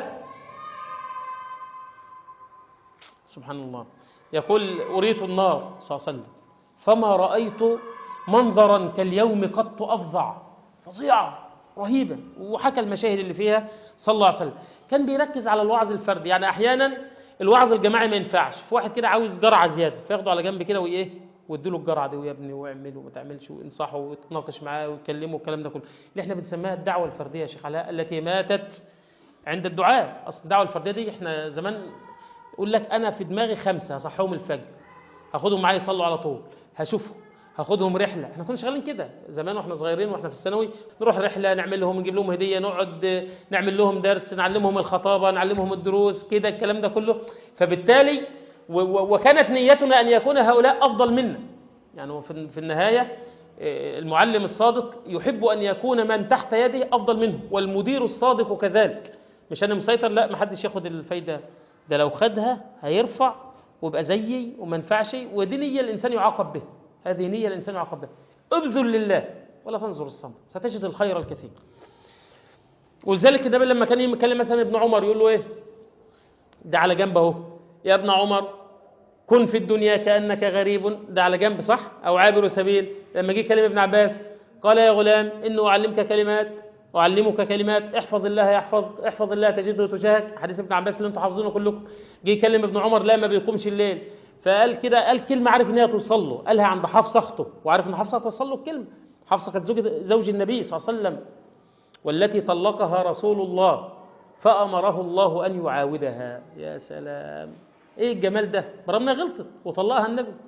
سبحان الله يقول أريت النار صلى الله عليه وسلم فما رأيت منظرا كاليوم قط أفظع فظيعة رهيبة وحكى المشاهد اللي فيها صلى الله عليه وسلم كان بيركز على الوعظ الفردي يعني أحيانا الوعظ الجماعي ما ينفعش في واحد كده عاوز جرعة زيادة فياخده على جنب كده وإيه واديله الجرعة دي ويا ابني واعمل وما تعملش وانصحه وتناقش معاه وتكلمه والكلام ده كله اللي احنا بنسميها الدعوة الفردية يا شيخ علاء التي ماتت عند الدعاء أصل الدعوة الفردية دي احنا زمان يقول لك انا في دماغي خمسه هصحيهم الفجر هاخدهم معايا يصلوا على طول هشوفهم هاخدهم رحله احنا كنا شغالين كده زمان واحنا صغيرين واحنا في الثانوي نروح رحله نعمل لهم نجيب لهم هديه نقعد نعمل لهم درس نعلمهم الخطابه نعلمهم الدروس كده الكلام ده كله فبالتالي و- و- وكانت نيتنا ان يكون هؤلاء افضل منا يعني في في النهايه آه، المعلم الصادق يحب ان يكون من تحت يده افضل منه والمدير الصادق كذلك مش انا مسيطر لا ما حدش ياخد الفايده ده لو خدها هيرفع ويبقى زيي وما ينفعش ودي نيه الانسان يعاقب به هذه نيه الانسان يعاقب بها ابذل لله ولا تنظر الصمت ستجد الخير الكثير ولذلك النبي لما كان يكلم مثلا ابن عمر يقول له ايه ده على جنب اهو يا ابن عمر كن في الدنيا كانك غريب ده على جنب صح او عابر سبيل لما جه يكلم ابن عباس قال يا غلام انه اعلمك كلمات اعلمك كلمات احفظ الله يحفظك احفظ الله تجده تجاهك حديث ابن عباس اللي انتم حافظينه كلكم جه يكلم ابن عمر لا ما بيقومش الليل فقال كده قال كلمه عارف ان هي توصل له قالها عند حفصه اخته وعارف ان حفصه هتوصل له الكلمه حفصه كانت زوج زوج النبي صلى الله عليه وسلم والتي طلقها رسول الله فامره الله ان يعاودها يا سلام ايه الجمال ده برغم انها غلطت وطلقها النبي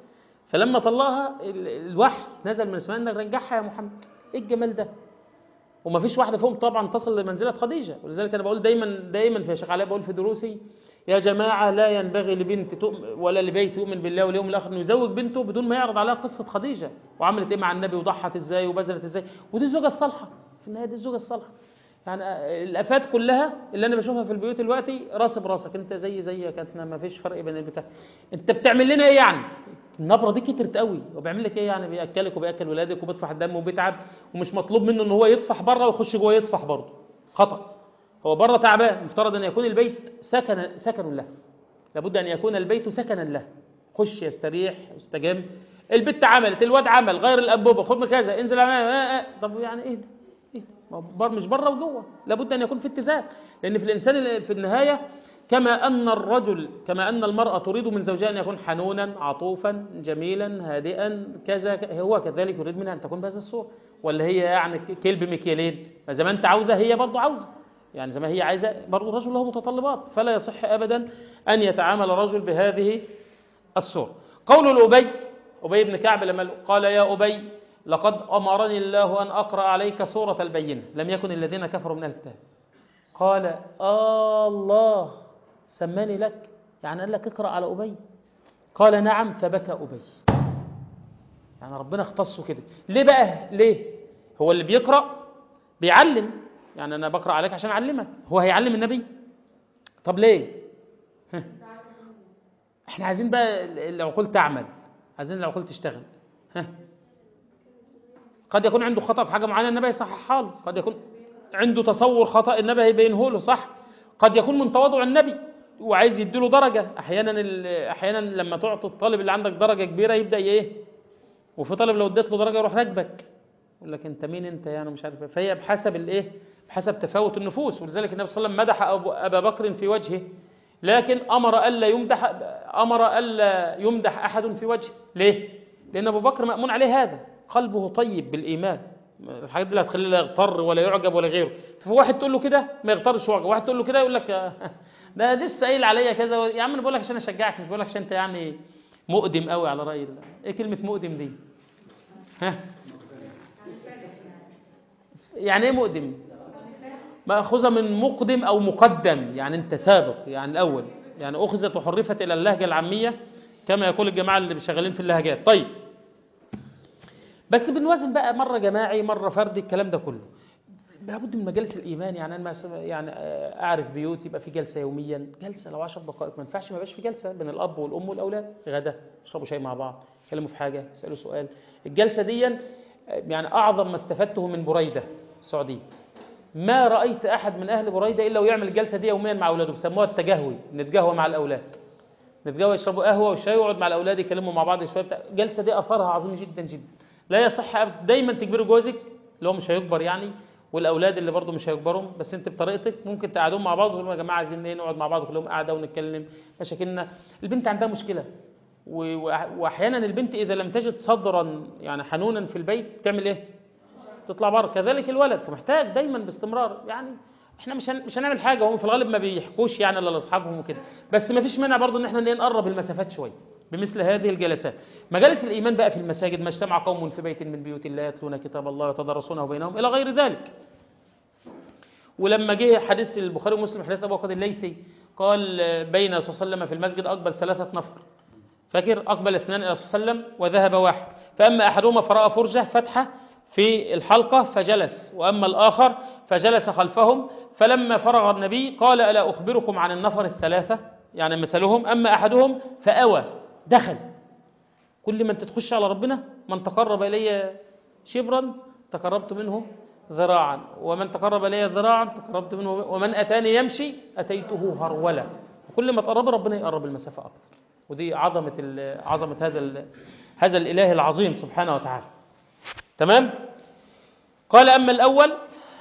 فلما طلقها ال- الوحي نزل من السماء انك رجعها يا محمد ايه الجمال ده وما فيش واحده فيهم طبعا تصل لمنزله خديجه ولذلك انا بقول دايما دايما في شيخ علاء بقول في دروسي يا جماعه لا ينبغي لبنت تؤمن ولا لبيت يؤمن بالله واليوم الاخر انه يزوج بنته بدون ما يعرض عليها قصه خديجه وعملت ايه مع النبي وضحت ازاي وبذلت ازاي ودي الزوجه الصالحه في النهايه دي الزوجه الصالحه يعني الافات كلها اللي انا بشوفها في البيوت دلوقتي راس براسك انت زي زيك انت ما فيش فرق بين البتاع انت بتعمل لنا ايه يعني النبره دي كترت قوي وبيعمل لك ايه يعني بياكلك وبياكل ولادك وبيطفح الدم وبيتعب ومش مطلوب منه ان هو يطفح بره ويخش جوه يطفح برضه خطا هو بره تعبان مفترض ان يكون البيت سكن سكن له لابد ان يكون البيت سكنا له خش يستريح يستجم البت عملت الواد عمل غير الانبوبه خد من كذا انزل على آه آه. طب يعني ايه ده إيه ده؟ ما هو بر مش بره وجوه لابد ان يكون في اتزان لان في الانسان اللي في النهايه كما ان الرجل كما ان المراه تريد من زوجها ان يكون حنونا عطوفا جميلا هادئا كذا هو كذلك يريد منها ان تكون بهذه الصوره ولا هي يعني كلب مكيالين ما زي ما انت عاوزه هي برضه عاوزه يعني زي ما هي عايزه برضه الرجل له متطلبات فلا يصح ابدا ان يتعامل رجل بهذه الصوره قول الابي ابي بن كعب لما قال يا ابي لقد امرني الله ان اقرا عليك سوره البينه لم يكن الذين كفروا من الكتاب قال آه الله سماني لك يعني قال لك اقرا على ابي قال نعم فبكى ابي يعني ربنا اختصه كده ليه بقى ليه هو اللي بيقرا بيعلم يعني انا بقرا عليك عشان اعلمك هو هيعلم النبي طب ليه ها. احنا عايزين بقى العقول تعمل عايزين العقول تشتغل ها قد يكون عنده خطأ في حاجة معينة النبي يصححها له قد يكون عنده تصور خطأ النبي هيبينه له صح قد يكون من تواضع النبي وعايز يديله درجة أحيانا ال- أحيانا لما تعطي الطالب اللي عندك درجة كبيرة يبدأ إيه وفي طالب لو اديت له درجة يروح راكبك يقول لك أنت مين أنت يعني مش عارف إيه. فهي بحسب الإيه بحسب تفاوت النفوس ولذلك النبي صلى الله عليه وسلم مدح أبو أبا بكر في وجهه لكن أمر ألا يمدح أمر ألا يمدح أحد في وجهه ليه؟ لأن أبو بكر مأمون عليه هذا قلبه طيب بالإيمان الحاجات دي لا تخليه لا يغتر ولا يعجب ولا غيره فواحد تقول له كده ما يغترش ويعجب واحد تقول له كده يقول لك آه، ده لسه قايل عليا كذا و- يا عم انا بقول لك عشان اشجعك مش بقول لك عشان انت يعني مقدم قوي على راي الله ايه كلمه مقدم دي ها يعني ايه مقدم ماخوذه من مقدم او مقدم يعني انت سابق يعني الاول يعني اخذت وحرفت الى اللهجه العاميه كما يقول الجماعه اللي شغالين في اللهجات طيب بس بنوازن بقى مره جماعي مره فردي الكلام ده كله لابد من مجالس الايمان يعني انا مثلا يعني آه، اعرف بيوت يبقى في جلسه يوميا جلسه لو 10 دقائق ما ينفعش ما يبقاش في جلسه بين الاب والام والاولاد غدا يشربوا شاي مع بعض يتكلموا في حاجه يسالوا سؤال الجلسه دي آه، يعني اعظم ما استفدته من بريده السعوديه ما رايت احد من اهل بريده الا ويعمل الجلسه دي يوميا مع اولاده بيسموها التجهوي نتجهوى مع الاولاد نتجهوى يشربوا قهوه وشاي ويقعد مع الاولاد يتكلموا مع بعض شويه بتاع الجلسه دي اثرها عظيم جدا جدا لا يصح أبدا. دايما تجبروا جوزك اللي هو مش هيكبر يعني والاولاد اللي برضه مش هيكبروا بس انت بطريقتك ممكن تقعدوهم مع بعض وتقولوا يا جماعه عايزين ايه نقعد مع بعض كلهم قاعده ونتكلم مشاكلنا البنت عندها مشكله و- وأح- واحيانا البنت اذا لم تجد صدرا يعني حنونا في البيت تعمل ايه تطلع بره كذلك الولد فمحتاج دايما باستمرار يعني احنا مش هن- مش هنعمل حاجه هم في الغالب ما بيحكوش يعني الا لاصحابهم وكده بس ما فيش مانع برضه ان احنا إيه نقرب المسافات شويه بمثل هذه الجلسات مجالس الايمان بقى في المساجد ما اجتمع قوم في بيت من بيوت الله يتلون كتاب الله ويتدارسونه بينهم الى غير ذلك ولما جه حديث البخاري ومسلم حديث ابو وقد الليثي قال آه، بين صلى الله عليه وسلم في المسجد اقبل ثلاثه نفر فاكر اقبل اثنان الى صلى الله عليه وسلم وذهب واحد فاما احدهما فراى فرجه فتحه في الحلقه فجلس واما الاخر فجلس خلفهم فلما فرغ النبي قال الا اخبركم عن النفر الثلاثه يعني مثلهم اما احدهم فاوى دخل كل من تخش على ربنا من تقرب الي شبرا تقربت منه ذراعا ومن تقرب الي ذراعا تقربت منه ومن اتاني يمشي اتيته هرولا وكل ما تقرب ربنا يقرب المسافه اكتر ودي عظمه ال- عظمه هذا ال- هذا الاله العظيم سبحانه وتعالى تمام قال اما الاول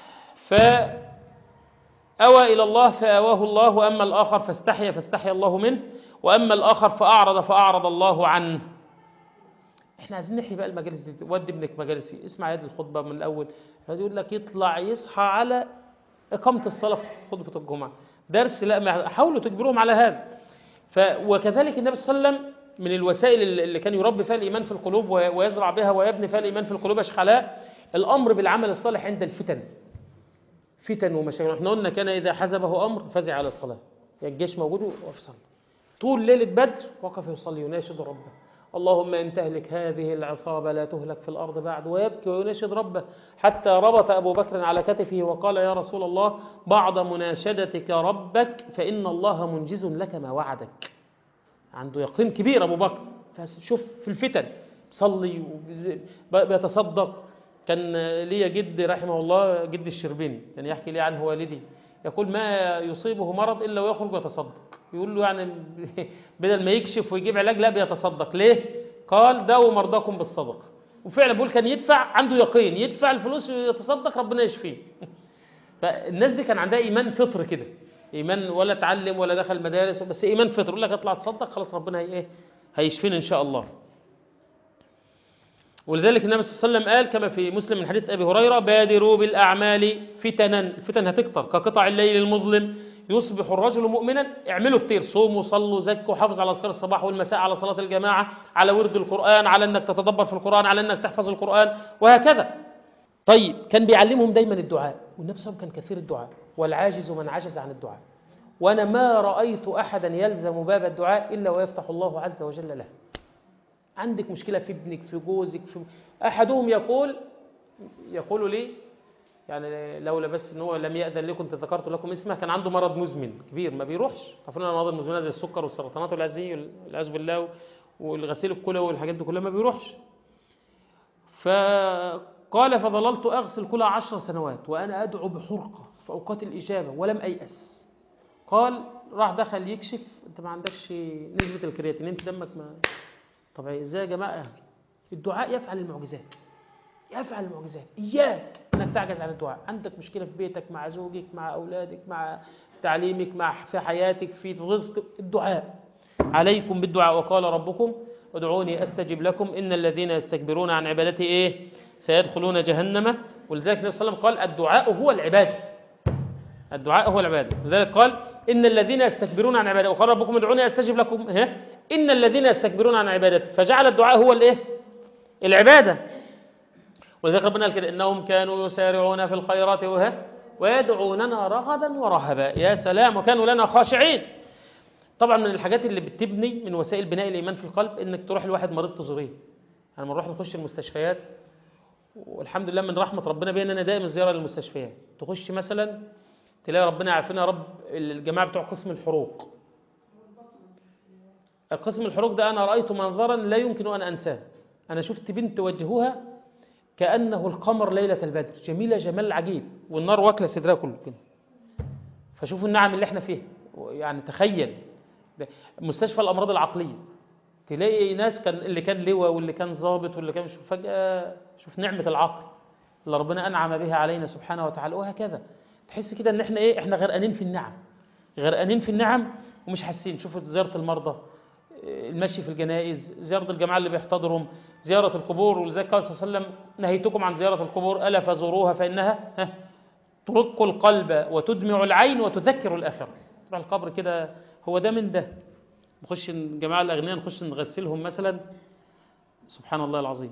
فاوى الى الله فاواه الله واما الاخر فاستحيا فاستحيا الله منه واما الاخر فاعرض فاعرض الله عنه احنا عايزين نحيي بقى المجالس دي ودي ابنك مجالس دي. اسمع هذه الخطبه من الاول يقول لك يطلع يصحى على اقامه الصلاه في خطبه الجمعه درس لا ما- حاولوا تجبروهم على هذا ف وكذلك النبي صلى الله عليه وسلم من الوسائل اللي كان يربي فيها الإيمان في القلوب ويزرع بها ويبني فيها الإيمان في القلوب أشخلاء الأمر بالعمل الصالح عند الفتن فتن ومشاكل احنا قلنا كان إذا حزبه أمر فزع على الصلاة يعني الجيش موجود وقف صلى طول ليلة بدر وقف يصلي يناشد ربه اللهم إن تهلك هذه العصابة لا تهلك في الأرض بعد ويبكي ويناشد ربه حتى ربط أبو بكر على كتفه وقال يا رسول الله بعد مناشدتك ربك فإن الله منجز لك ما وعدك عنده يقين كبير أبو بكر فشوف في الفتن صلي بيتصدق كان لي جد رحمه الله جد الشربيني كان يحكي لي عنه والدي يقول ما يصيبه مرض إلا ويخرج ويتصدق يقول له يعني بدل ما يكشف ويجيب علاج لا بيتصدق ليه قال داووا مرضاكم بالصدقه وفعلا بيقول كان يدفع عنده يقين يدفع الفلوس ويتصدق ربنا يشفيه فالناس دي كان عندها ايمان فطر كده ايمان ولا اتعلم ولا دخل مدارس بس ايمان فطر يقول لك اطلع تصدق خلاص ربنا هي ايه هيشفيني ان شاء الله ولذلك النبي صلى الله عليه وسلم قال كما في مسلم من حديث ابي هريره بادروا بالاعمال فتنا الفتن هتكتر كقطع الليل المظلم يصبح الرجل مؤمنا اعملوا كتير صوموا صلوا زكوا حافظ على اذكار الصباح والمساء على صلاه الجماعه على ورد القران على انك تتدبر في القران على انك تحفظ القران وهكذا طيب كان بيعلمهم دايما الدعاء والنبي صلى الله عليه وسلم كان كثير الدعاء والعاجز من عجز عن الدعاء وانا ما رايت احدا يلزم باب الدعاء الا ويفتح الله عز وجل له عندك مشكله في ابنك في جوزك في احدهم يقول يقول لي يعني لولا بس ان هو لم يأذن لي كنت ذكرت لكم اسمه كان عنده مرض مزمن كبير ما بيروحش عارفين الامراض المزمنه زي السكر والسرطانات والعزيه والعياذ بالله والغسيل الكلوي والحاجات دي كلها ما بيروحش فقال فظللت اغسل كل عشر سنوات وانا ادعو بحرقه في اوقات الاجابه ولم ايأس قال راح دخل يكشف انت ما عندكش نسبه الكرياتين انت دمك ما طبيعي ازاي يا جماعه الدعاء يفعل المعجزات يفعل المعجزات اياك انك تعجز عن الدعاء عندك مشكله في بيتك مع زوجك مع اولادك مع تعليمك مع في حياتك في رزق الدعاء عليكم بالدعاء وقال ربكم ادعوني استجب لكم ان الذين يستكبرون عن عبادتي ايه سيدخلون جهنم ولذلك النبي صلى الله عليه وسلم قال الدعاء هو العباده الدعاء هو العباده لذلك قال ان الذين يستكبرون عن عبادتي وقال ربكم ادعوني استجب لكم ها ان الذين يستكبرون عن عبادتي فجعل الدعاء هو الايه العباده ولذلك ربنا قال كده انهم كانوا يسارعون في الخيرات وها ويدعوننا رغبا ورهبا يا سلام وكانوا لنا خاشعين طبعا من الحاجات اللي بتبني من وسائل بناء الايمان في القلب انك تروح لواحد مريض تزوريه يعني لما نروح نخش المستشفيات والحمد لله من رحمه ربنا بينا انا دائما زياره للمستشفيات تخش مثلا تلاقي ربنا عارفين يا رب الجماعه بتوع قسم الحروق قسم الحروق ده انا رايت منظرا لا يمكن ان انساه انا شفت بنت وجهوها كأنه القمر ليلة البدر جميلة جمال عجيب والنار واكلة صدرها كله كده فشوفوا النعم اللي احنا فيها يعني تخيل مستشفى الأمراض العقلية تلاقي ناس كان اللي كان لواء واللي كان ضابط واللي كان شوف فجأة شوف نعمة العقل اللي ربنا أنعم بها علينا سبحانه وتعالى وهكذا تحس كده ان احنا ايه احنا غرقانين في النعم غرقانين في النعم ومش حاسين شوفوا زيارة المرضى المشي في الجنائز زيارة الجماعة اللي بيحتضرهم زيارة القبور ولذلك قال صلى الله عليه وسلم نهيتكم عن زيارة القبور ألا فزوروها فإنها ترق القلب وتدمع العين وتذكر الآخرة تروح القبر كده هو ده من ده نخش الجماعة الأغنياء نخش نغسلهم مثلا سبحان الله العظيم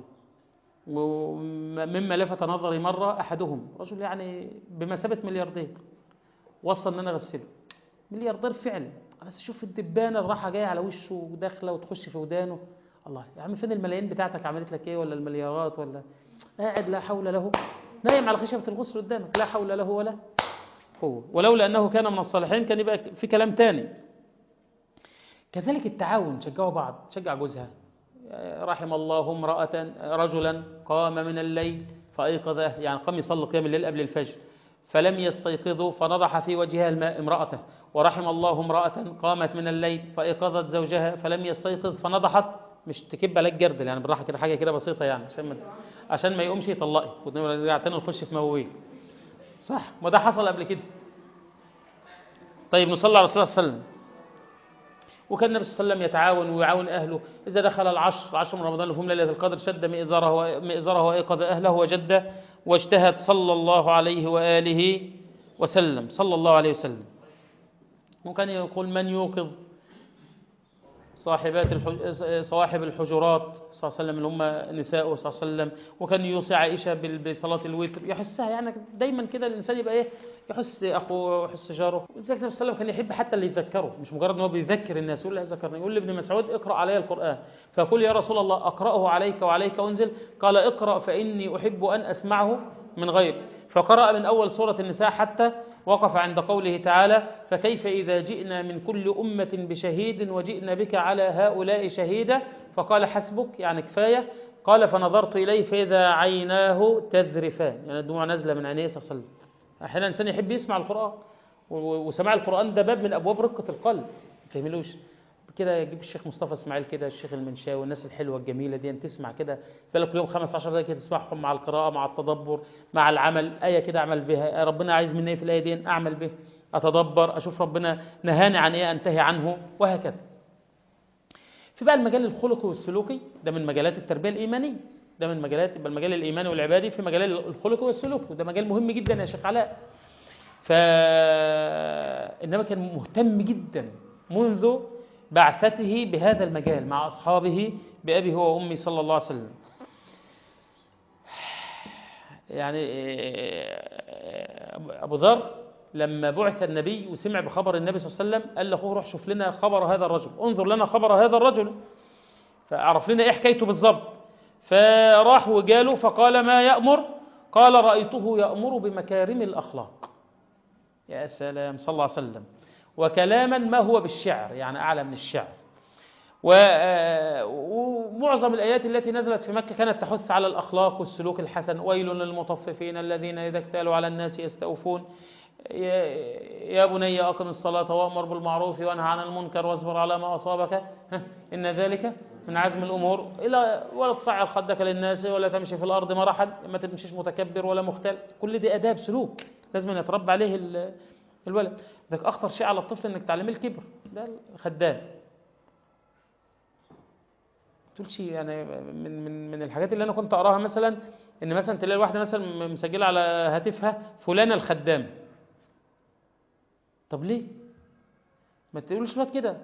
ومما لفت نظري مرة أحدهم رجل يعني بمثابة ملياردير وصل أن أنا أغسله ملياردير فعلا بس شوف الدبانة الراحة جاية على وشه وداخلة وتخش في ودانه الله يا عم فين الملايين بتاعتك عملت لك ايه ولا المليارات ولا قاعد لا حول له نايم على خشبة الغسل قدامك لا حول له ولا قوة ولولا أنه كان من الصالحين كان يبقى في كلام تاني كذلك التعاون شجعوا بعض شجع جوزها رحم الله امرأة رجلا قام من الليل فأيقظه يعني قام يصلي قيام الليل قبل الفجر فلم يستيقظوا فنضح في وجهها الماء امرأته ورحم الله امرأة قامت من الليل فأيقظت زوجها فلم يستيقظ فنضحت مش تكب عليك جردل يعني بالراحه كده حاجه كده بسيطه يعني عشان ما عشان ما يقومش يطلقي ونرجع تاني نخش في موويه صح ما ده حصل قبل كده طيب نصلي على رسول الله صلى الله عليه وسلم وكان النبي صلى الله عليه وسلم يتعاون ويعاون اهله اذا دخل العشر عشر من رمضان لهم ليله القدر شد مئزره مئزره وايقظ اهله وجد واجتهد صلى الله عليه واله وسلم صلى الله عليه وسلم وكان يقول من يوقظ صاحبات الحج... صواحب الحجرات صلى الله عليه وسلم اللي هم نساءه صلى الله عليه وسلم وكان يوصي عائشه بال- بصلاه الوتر يحسها يعني دايما كده الانسان يبقى ايه يحس اخوه ويحس جاره ولذلك النبي صلى الله عليه وسلم كان يحب حتى اللي يذكره مش مجرد ان هو بيذكر الناس يقول له ذكرني يقول لابن مسعود اقرا علي القران فيقول يا رسول الله اقراه عليك وعليك انزل قال اقرا فاني احب ان اسمعه من غيري فقرأ من أول سورة النساء حتى وقف عند قوله تعالى فكيف إذا جئنا من كل أمة بشهيد وجئنا بك على هؤلاء شهيدا فقال حسبك يعني كفاية قال فنظرت إليه فإذا عيناه تذرفان يعني الدموع نازلة من عينيه صلى الله عليه وسلم أحيانا الإنسان يحب يسمع القرآن و- وسماع القرآن ده باب من أبواب رقة القلب ما فهملوش كده يجيب الشيخ مصطفى اسماعيل كده الشيخ المنشاوي والناس الحلوه الجميله دي تسمع كده بالك كل يوم 15 دقيقه كده تسمعهم مع القراءه مع التدبر مع العمل ايه كده اعمل بها ربنا عايز مني ايه في الايه دي اعمل به اتدبر اشوف ربنا نهاني عن ايه انتهي عنه وهكذا في بقى المجال الخلقي والسلوكي ده من مجالات التربيه الايمانيه ده من مجالات يبقى المجال الايماني والعبادي في مجال الخلقي والسلوكي وده مجال مهم جدا يا شيخ علاء فإنما كان مهتم جدا منذ بعثته بهذا المجال مع أصحابه بأبي هو وأمي صلى الله عليه وسلم يعني أبو ذر لما بعث النبي وسمع بخبر النبي صلى الله عليه وسلم قال له روح شوف لنا خبر هذا الرجل انظر لنا خبر هذا الرجل فعرف لنا ايه حكايته بالظبط فراح وجاله فقال ما يأمر قال رأيته يأمر بمكارم الأخلاق يا سلام صلى الله عليه وسلم وكلاما ما هو بالشعر يعني أعلى من الشعر ومعظم الآيات التي نزلت في مكة كانت تحث على الأخلاق والسلوك الحسن ويل للمطففين الذين إذا اكتالوا على الناس يستوفون يا بني أقم الصلاة وأمر بالمعروف وانهى عن المنكر واصبر على ما أصابك إن ذلك من عزم الأمور إلى ولا تصعر خدك للناس ولا تمشي في الأرض مرحا ما تمشيش متكبر ولا مختل كل دي أداب سلوك لازم أن يتربى عليه الولد ذاك أخطر شيء على الطفل أنك تعلمه الكبر ده الخدام تقولش يعني من من من الحاجات اللي انا كنت اقراها مثلا ان مثلا تلاقي واحده مثلا مسجله على هاتفها فلانه الخدام طب ليه ما تقولش الواد كده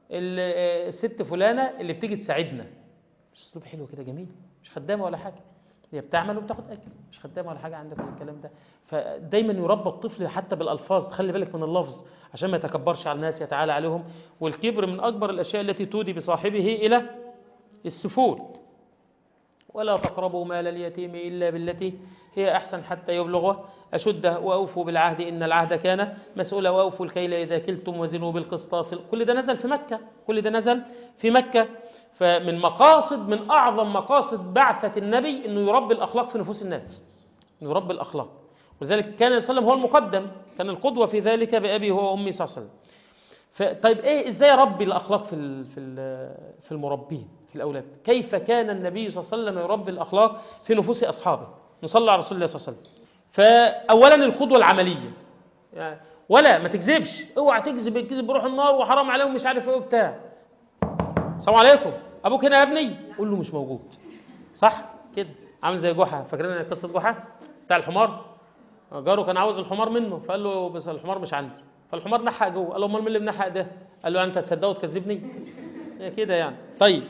الست فلانه اللي بتيجي تساعدنا مش اسلوب حلو كده جميل مش خدامه ولا حاجه هي بتعمل وبتاخد اجر مش خدامه ولا حاجه عندك ولا الكلام ده فدايما يربى الطفل حتى بالالفاظ تخلي بالك من اللفظ عشان ما يتكبرش على الناس يتعالى عليهم والكبر من اكبر الاشياء التي تودي بصاحبه الى السفول ولا تقربوا مال اليتيم إلا بالتي هي أحسن حتى يبلغه أشده وأوفوا بالعهد إن العهد كان مسؤولا وأوفوا الكيل إذا كلتم وزنوا بالقسطاس كل ده نزل في مكة كل ده نزل في مكة فمن مقاصد من أعظم مقاصد بعثة النبي أنه يربي الأخلاق في نفوس الناس أنه يربي الأخلاق ولذلك كان صلى الله عليه وسلم هو المقدم كان القدوة في ذلك بأبي هو وأمي صلى الله عليه وسلم طيب إيه إزاي ربي الأخلاق في في المربين في الأولاد كيف كان النبي صلى الله عليه وسلم يربي الأخلاق في نفوس أصحابه نصلي على رسول الله صلى الله عليه وسلم فأولا القدوة العملية يعني ولا ما تكذبش اوعى تكذب الكذب بروح النار وحرام عليهم مش عارف ايه وبتاع السلام عليكم ابوك هنا يا ابني قول له مش موجود صح كده عامل زي جحا فاكرين قصه جحا بتاع الحمار جاره كان عاوز الحمار منه فقال له بس الحمار مش عندي فالحمار نحق جوه قال له امال مين اللي منحق ده قال له انت تصدقه وتكذبني كده يعني طيب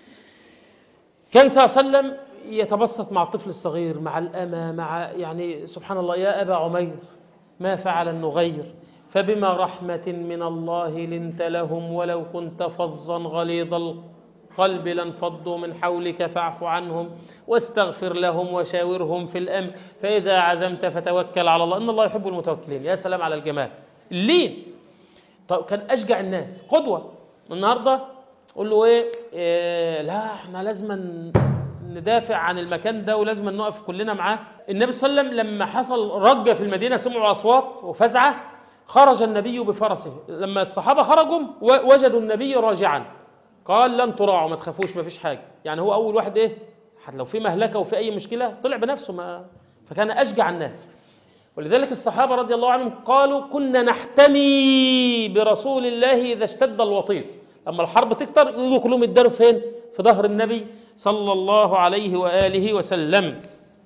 كان صلى الله عليه وسلم يتبسط مع الطفل الصغير مع الأمة مع يعني سبحان الله يا أبا عمير ما فعل النغير فبما رحمة من الله لنت لهم ولو كنت فظا غليظ القلب لانفضوا من حولك فاعف عنهم واستغفر لهم وشاورهم في الأمر فإذا عزمت فتوكل على الله إن الله يحب المتوكلين يا سلام على الجمال ليه؟ طب كان أشجع الناس قدوة النهارده قول له إيه, إيه لا احنا لازم ندافع عن المكان ده ولازم نقف كلنا معاه النبي صلى الله عليه وسلم لما حصل رجة في المدينة سمعوا أصوات وفزعة خرج النبي بفرسه لما الصحابة خرجوا وجدوا النبي راجعا قال لن تراعوا ما تخافوش ما فيش حاجة يعني هو أول واحد إيه حتى لو في مهلكة وفي أي مشكلة طلع بنفسه ما فكان أشجع الناس ولذلك الصحابة رضي الله عنهم قالوا كنا نحتمي برسول الله إذا اشتد الوطيس لما الحرب تكتر يجوا كلهم يداروا فين في ظهر النبي صلى الله عليه وآله وسلم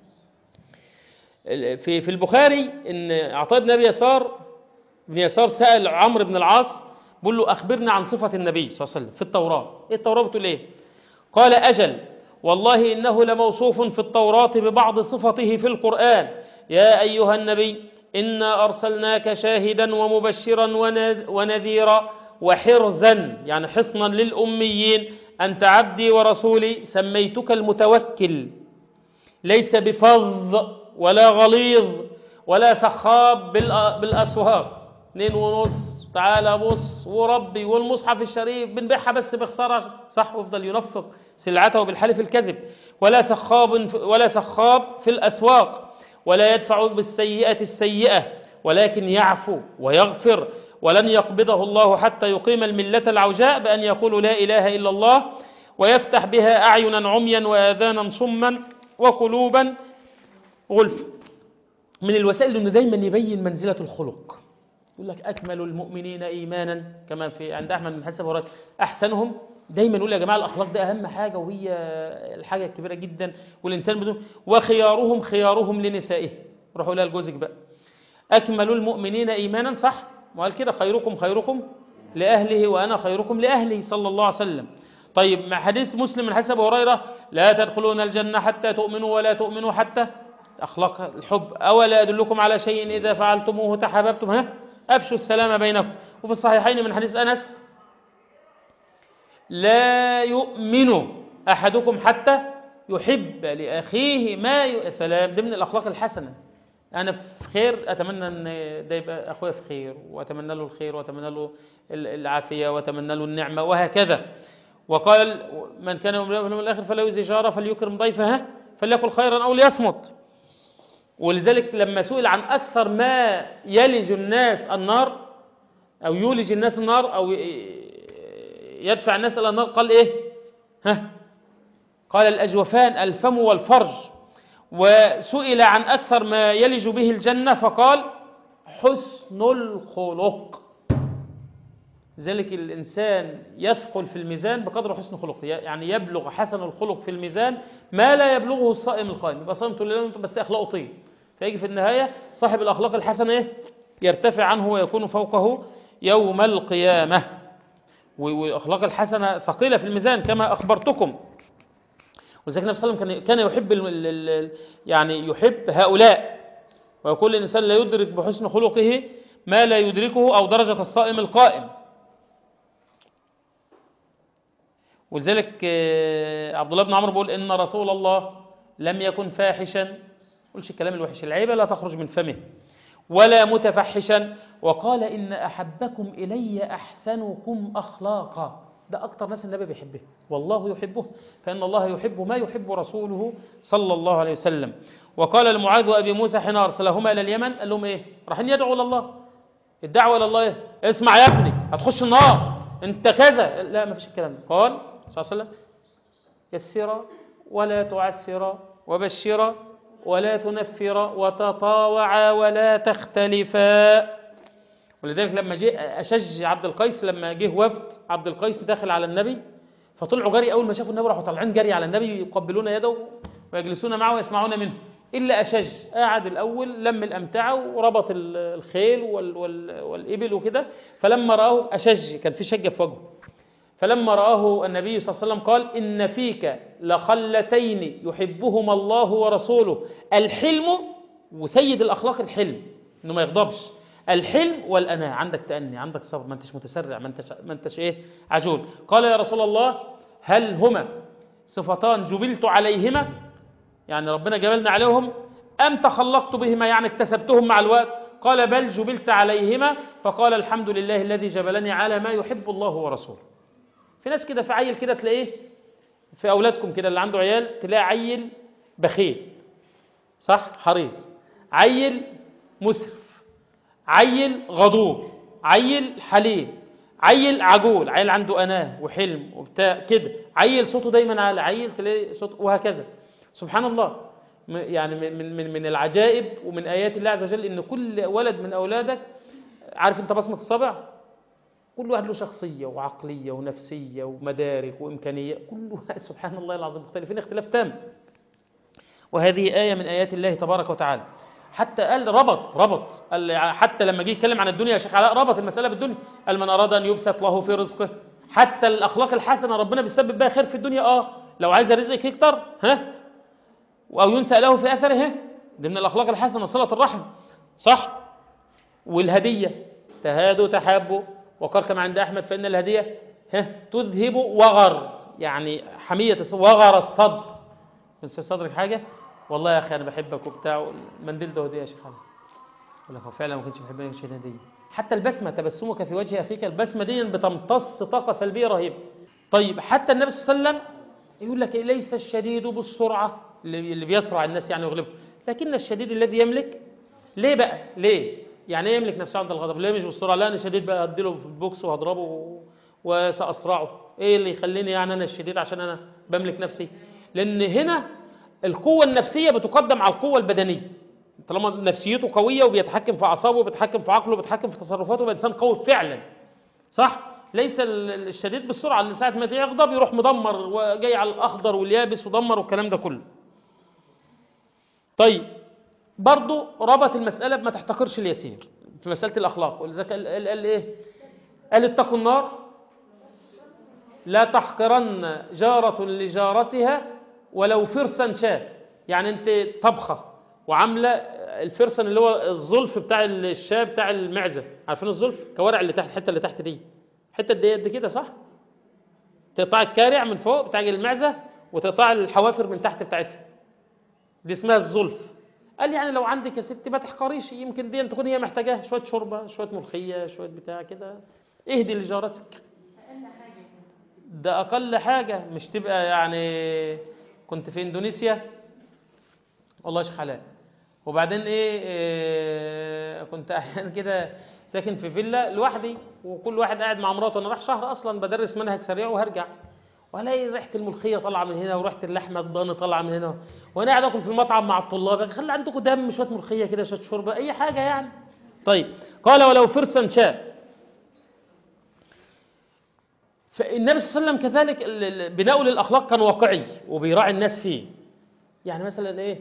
في في البخاري ان عطاء بن ابي يسار بن يسار سال عمرو بن العاص بقول له أخبرنا عن صفة النبي صلى الله عليه وسلم في التوراة إيه التوراة بتقول إيه قال أجل والله إنه لموصوف في التوراة ببعض صفته في القرآن يا أيها النبي إنا أرسلناك شاهدا ومبشرا ونذيرا وحرزا يعني حصنا للأميين أنت عبدي ورسولي سميتك المتوكل ليس بفظ ولا غليظ ولا سخاب بالأسواق اتنين ونص تعالى بص وربي والمصحف الشريف بنبيعها بس بخسارة صح ويفضل ينفق سلعته بالحلف الكذب ولا سخاب ولا سخاب في الأسواق ولا يدفع بالسيئة السيئة ولكن يعفو ويغفر ولن يقبضه الله حتى يقيم الملة العوجاء بأن يقول لا إله إلا الله ويفتح بها أعينا عميا وآذانا صما وقلوبا غلفا من الوسائل أنه دايما يبين منزلة الخلق يقول لك أكمل المؤمنين إيمانا كما في عند أحمد بن حسن هريرة أحسنهم دايما يقول يا جماعة الأخلاق ده أهم حاجة وهي الحاجة الكبيرة جدا والإنسان بدون وخيارهم خيارهم لنسائه روحوا لها لجوزك بقى أكمل المؤمنين إيمانا صح وقال كده خيركم خيركم لأهله وأنا خيركم لأهلي صلى الله عليه وسلم طيب مع حديث مسلم من حديث أبو هريرة لا تدخلون الجنة حتى تؤمنوا ولا تؤمنوا حتى أخلاق الحب أولا أدلكم على شيء إذا فعلتموه تحاببتم ها أفشوا السلام بينكم وفي الصحيحين من حديث أنس لا يؤمن أحدكم حتى يحب لأخيه ما ي... سلام ضمن الأخلاق الحسنة أنا في خير أتمنى أن ده يبقى أخويا في خير وأتمنى له الخير وأتمنى له العافية وأتمنى له النعمة وهكذا وقال من كان يؤمن الآخر فلا يزي جاره فليكرم ضيفه فليقل خيرا أو ليصمت ولذلك لما سئل عن أكثر ما يلج الناس النار أو يولج الناس النار أو يدفع الناس إلى النار قال إيه ها قال الأجوفان الفم والفرج وسئل عن أكثر ما يلج به الجنة فقال حسن الخلق ذلك الإنسان يثقل في الميزان بقدر حسن خلقه يعني يبلغ حسن الخلق في الميزان ما لا يبلغه الصائم القائم يبقى صائم طول الليل بس أخلاقه طيب فيجي في النهاية صاحب الأخلاق الحسنة إيه؟ يرتفع عنه ويكون فوقه يوم القيامة والأخلاق الحسنة ثقيلة في الميزان كما أخبرتكم ولذلك النبي صلى الله عليه وسلم كان يحب ال ال يعني يحب هؤلاء ويقول الإنسان لا يدرك بحسن خلقه ما لا يدركه أو درجة الصائم القائم ولذلك عبد الله بن عمرو بيقول إن رسول الله لم يكن فاحشا قلش الكلام الوحش العيبة لا تخرج من فمه ولا متفحشا وقال إن أحبكم إلي أحسنكم أخلاقا ده أكتر ناس النبي بيحبه والله يحبه فإن الله يحب ما يحب رسوله صلى الله عليه وسلم وقال لمعاذ وأبي موسى حين أرسلهما إلى اليمن قال لهم إيه رايحين يدعوا إلى الله الدعوة إلى الله إيه اسمع يا ابني هتخش النار أنت كذا لا ما فيش الكلام ده قال صلى الله عليه وسلم يسر ولا تعسر وبشر ولا تنفر وتطاوعا ولا تختلفا ولذلك لما جه أشج عبد القيس لما جه وفد عبد القيس داخل على النبي فطلعوا جري أول ما شافوا النبي راحوا طالعين جري على النبي يقبلون يده ويجلسون معه ويسمعون منه إلا أشج قاعد الأول لم الأمتعة وربط الخيل وال وال والإبل وكده فلما رآه أشج كان في شجة في وجهه فلما رآه النبي صلى الله عليه وسلم قال إن فيك لخلتين يحبهما الله ورسوله الحلم وسيد الأخلاق الحلم إنه ما يغضبش الحلم والأناة عندك تأني عندك صبر ما انتش متسرع ما انتش, ما انتش إيه عجول قال يا رسول الله هل هما صفتان جبلت عليهما يعني ربنا جبلنا عليهم أم تخلقت بهما يعني اكتسبتهم مع الوقت قال بل جبلت عليهما فقال الحمد لله الذي جبلني على ما يحب الله ورسوله في ناس كده في عيل كده تلاقيه في أولادكم كده اللي عنده عيال تلاقي عيل بخيل صح حريص عيل مسرف عيل غضوب عيل حليم عيل عجول عيل عنده أناه وحلم وبتاع كده عيل صوته دايما على عيل تلاقي صوته وهكذا سبحان الله يعني من من من العجائب ومن آيات الله عز وجل إن كل ولد من أولادك عارف أنت بصمة الصبع كل واحد له شخصية وعقلية ونفسية ومدارك وإمكانية كل واحد سبحان الله العظيم مختلفين اختلاف تام وهذه آية من آيات الله تبارك وتعالى حتى قال ربط ربط قال حتى لما جه يتكلم عن الدنيا يا شيخ علاء ربط المساله بالدنيا قال من اراد ان يبسط له في رزقه حتى الاخلاق الحسنه ربنا بيسبب بها خير في الدنيا اه لو عايز رزقك يكتر ها او ينسى له في اثره ها دي من الاخلاق الحسنه صله الرحم صح والهديه تهادوا تحابوا وقال كما عند احمد فان الهديه ها تذهب وغر يعني حميه الص- وغر الصدر تنسى صدرك حاجه والله يا اخي انا بحبك وبتاع المنديل ده هديه يا شيخ علي يقول لك هو فعلا ما كانش بيحبني كانش هديه حتى البسمه تبسمك في وجه اخيك البسمه دي بتمتص طاقه سلبيه رهيبه طيب حتى النبي صلى الله عليه وسلم يقول لك إيه؟ ليس الشديد بالسرعه اللي اللي بيسرع الناس يعني ويغلبه لكن الشديد الذي يملك ليه بقى ليه يعني ايه يملك نفسه عند الغضب ليه مش بالسرعه لا انا شديد بقى اديله في البوكس وهضربه و- وساسرعه ايه اللي يخليني يعني انا الشديد عشان انا بملك نفسي لان هنا القوه النفسيه بتقدم على القوه البدنيه طالما نفسيته قويه وبيتحكم في اعصابه وبيتحكم في عقله وبيتحكم في تصرفاته يبقى انسان قوي فعلا صح ليس ال- الشديد بالسرعه اللي ساعه ما يغضب يروح مدمر وجاي على الاخضر واليابس ودمر والكلام ده كله طيب برضو ربط المسألة بما تحتقرش اليسير في مسألة الأخلاق ولذلك قال, قال, قال إيه قال اتقوا النار لا تحقرن جارة لجارتها ولو فرسا شاة يعني انت طبخة وعاملة الفرسن اللي هو الظلف بتاع الشاة بتاع المعزة عارفين الظلف كوارع اللي تحت الحتة اللي تحت دي الحتة دي قد كده صح تقطع الكارع من فوق بتاع المعزة وتقطع الحوافر من تحت بتاعتها دي اسمها الزلف قال يعني لو عندك يا ستي ما تحقريش يمكن دي تكون هي محتاجاها شويه شوربه شويه ملوخيه شويه بتاع كده اهدي لجارتك ده اقل حاجه مش تبقى يعني كنت في اندونيسيا والله يا شيخ علاء وبعدين ايه, إيه كنت احيانا كده ساكن في فيلا لوحدي وكل واحد قاعد مع مراته انا رايح شهر اصلا بدرس منهج سريع وهرجع والاقي ريحه الملوخيه طالعه من هنا وريحه اللحمه الضاني طالعه من هنا وانا قاعد اكل في المطعم مع الطلاب خلي عندكم دم شويه ملوخيه كده شويه شوربه اي حاجه يعني طيب قال ولو فرسا شاء فالنبي صلى الله عليه وسلم كذلك ال- ال- بناؤه للاخلاق كان واقعي وبيراعي الناس فيه يعني مثلا ايه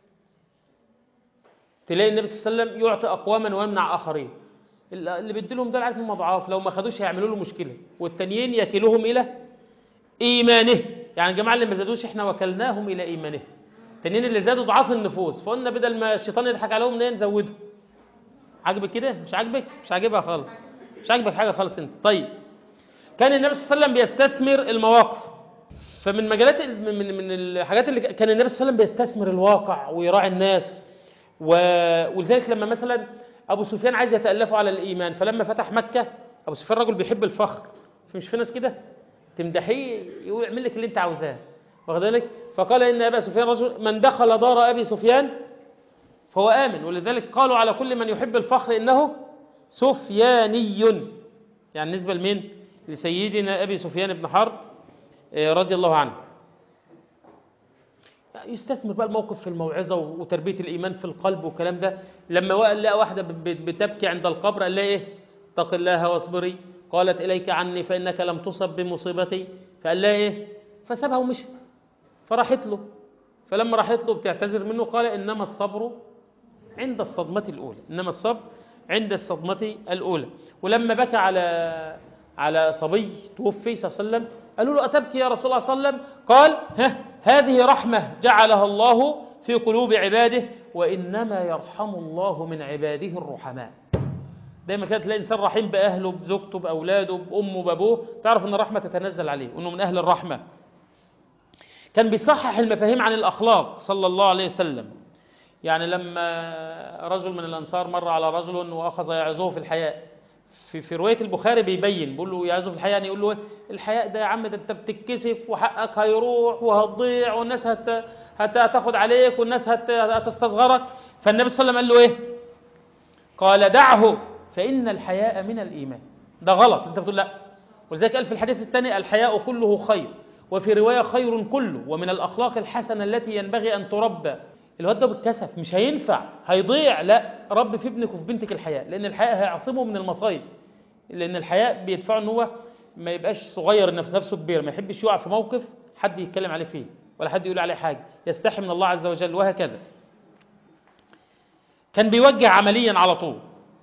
تلاقي النبي صلى الله عليه وسلم يعطي اقواما ويمنع اخرين اللي اللي بيدي لهم دول عارف انهم اضعاف لو ما خدوش هيعملوا له مشكله والتانيين يكلهم الى ايمانه يعني الجماعه اللي ما زادوش احنا وكلناهم الى ايمانه التانيين اللي زادوا ضعاف النفوس فقلنا بدل ما الشيطان يضحك عليهم ايه نزودهم عاجبك كده مش عاجبك مش عاجبها خالص مش عاجبك حاجه خالص انت طيب كان النبي صلى الله عليه وسلم بيستثمر المواقف فمن مجالات ال- من من الحاجات اللي كان النبي صلى الله عليه وسلم بيستثمر الواقع ويراعي الناس و... ولذلك لما مثلا ابو سفيان عايز يتالفه على الايمان فلما فتح مكه ابو سفيان رجل بيحب الفخر مش في ناس كده تمدحيه ويعمل لك اللي انت عاوزاه واخد بالك فقال ان ابا سفيان رجل من دخل دار ابي سفيان فهو امن ولذلك قالوا على كل من يحب الفخر انه سفياني يعني نسبه لمين لسيدنا ابي سفيان بن حرب آه، رضي الله عنه يستثمر بقى الموقف في الموعظه وتربيه الايمان في القلب والكلام ده لما وقع- لقى واحده ب- ب- بتبكي عند القبر قال لها ايه اتق الله واصبري قالت اليك عني فانك لم تصب بمصيبتي فقال لها ايه فسابها ومشي فراحت له فلما راحت له بتعتذر منه قال انما الصبر عند الصدمة الأولى إنما الصبر عند الصدمة الأولى ولما بكى على على صبي توفي صلى الله عليه وسلم قالوا له أتبكي يا رسول الله صلى الله عليه وسلم قال ها هذه رحمة جعلها الله في قلوب عباده وإنما يرحم الله من عباده الرحماء دايما كده تلاقي انسان رحيم باهله بزوجته باولاده بامه بابوه تعرف ان الرحمه تتنزل عليه وانه من اهل الرحمه كان بيصحح المفاهيم عن الاخلاق صلى الله عليه وسلم يعني لما رجل من الانصار مر على رجل واخذ يعظه في الحياء في في روايه البخاري بيبين بيقول له يعظه في الحياء يعني يقول له إيه؟ الحياء ده يا عم ده انت بتتكسف وحقك هيروح وهتضيع والناس هت هت- هتاخد عليك والناس هت هتستصغرك فالنبي صلى الله عليه وسلم قال له ايه؟ قال دعه فإن الحياء من الإيمان ده غلط أنت بتقول لا ولذلك قال في الحديث الثاني الحياء كله خير وفي رواية خير كله ومن الأخلاق الحسنة التي ينبغي أن تربى الواد ده بالكسف مش هينفع هيضيع لا رب في ابنك وفي بنتك الحياء لأن الحياء هيعصمه من المصايب لأن الحياء بيدفعه أن هو ما يبقاش صغير نفس نفسه كبير ما يحبش يقع في موقف حد يتكلم عليه فيه ولا حد يقول عليه حاجة يستحي من الله عز وجل وهكذا كان بيوجه عمليا على طول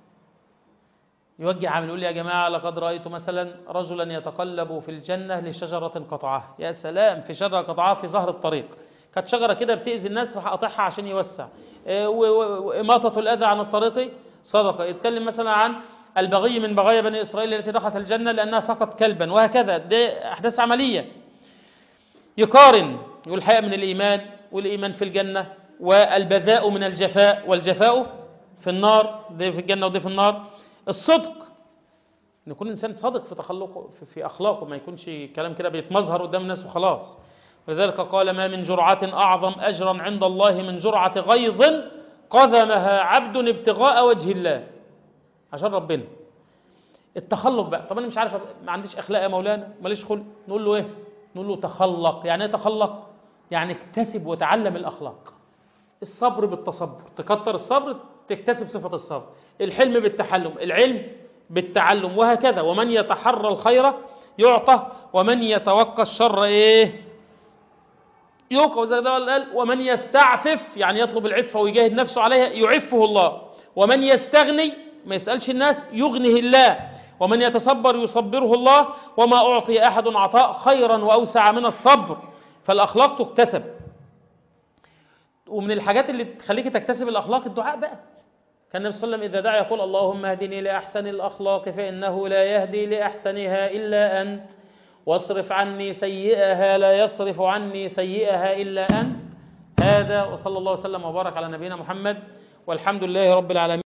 يوجه عمل يقول يا جماعة لقد رأيت مثلا رجلا يتقلب في الجنة لشجرة قطعها يا سلام في شجرة قطعها في ظهر الطريق كانت شجرة كده بتأذي الناس راح قاطعها عشان يوسع إيه، و- و- وإماطة الأذى عن الطريق صدقة يتكلم مثلا عن البغي من بغايا بني إسرائيل التي دخلت الجنة لأنها سقط كلبا وهكذا دي أحداث عملية يقارن يقول الحياء من الإيمان والإيمان في الجنة والبذاء من الجفاء والجفاء في النار دي في الجنة ودي في النار الصدق ان يكون انسان صادق في تخلقه في, في اخلاقه ما يكونش كلام كده بيتمظهر قدام الناس وخلاص ولذلك قال ما من جرعة اعظم اجرا عند الله من جرعة غيظ قذمها عبد ابتغاء وجه الله عشان ربنا التخلق بقى طب انا مش عارف ما عنديش اخلاق يا مولانا ماليش خلق نقول له ايه نقول له تخلق يعني ايه تخلق يعني اكتسب وتعلم الاخلاق الصبر بالتصبر تكتر الصبر تكتسب صفة الصبر الحلم بالتحلم العلم بالتعلم وهكذا ومن يتحرى الخير يعطى ومن يتوقى الشر ايه يوقع زي ده قال ومن يستعفف يعني يطلب العفة ويجاهد نفسه عليها يعفه الله ومن يستغني ما يسألش الناس يغنه الله ومن يتصبر يصبره الله وما أعطي أحد عطاء خيرا وأوسع من الصبر فالأخلاق تكتسب ومن الحاجات اللي تخليك تكتسب الأخلاق الدعاء بقى كان النبي صلى الله عليه وسلم إذا دعا يقول اللهم اهدني لأحسن الأخلاق فإنه لا يهدي لأحسنها إلا أنت واصرف عني سيئها لا يصرف عني سيئها إلا أنت هذا وصلى الله وسلم وبارك على نبينا محمد والحمد لله رب العالمين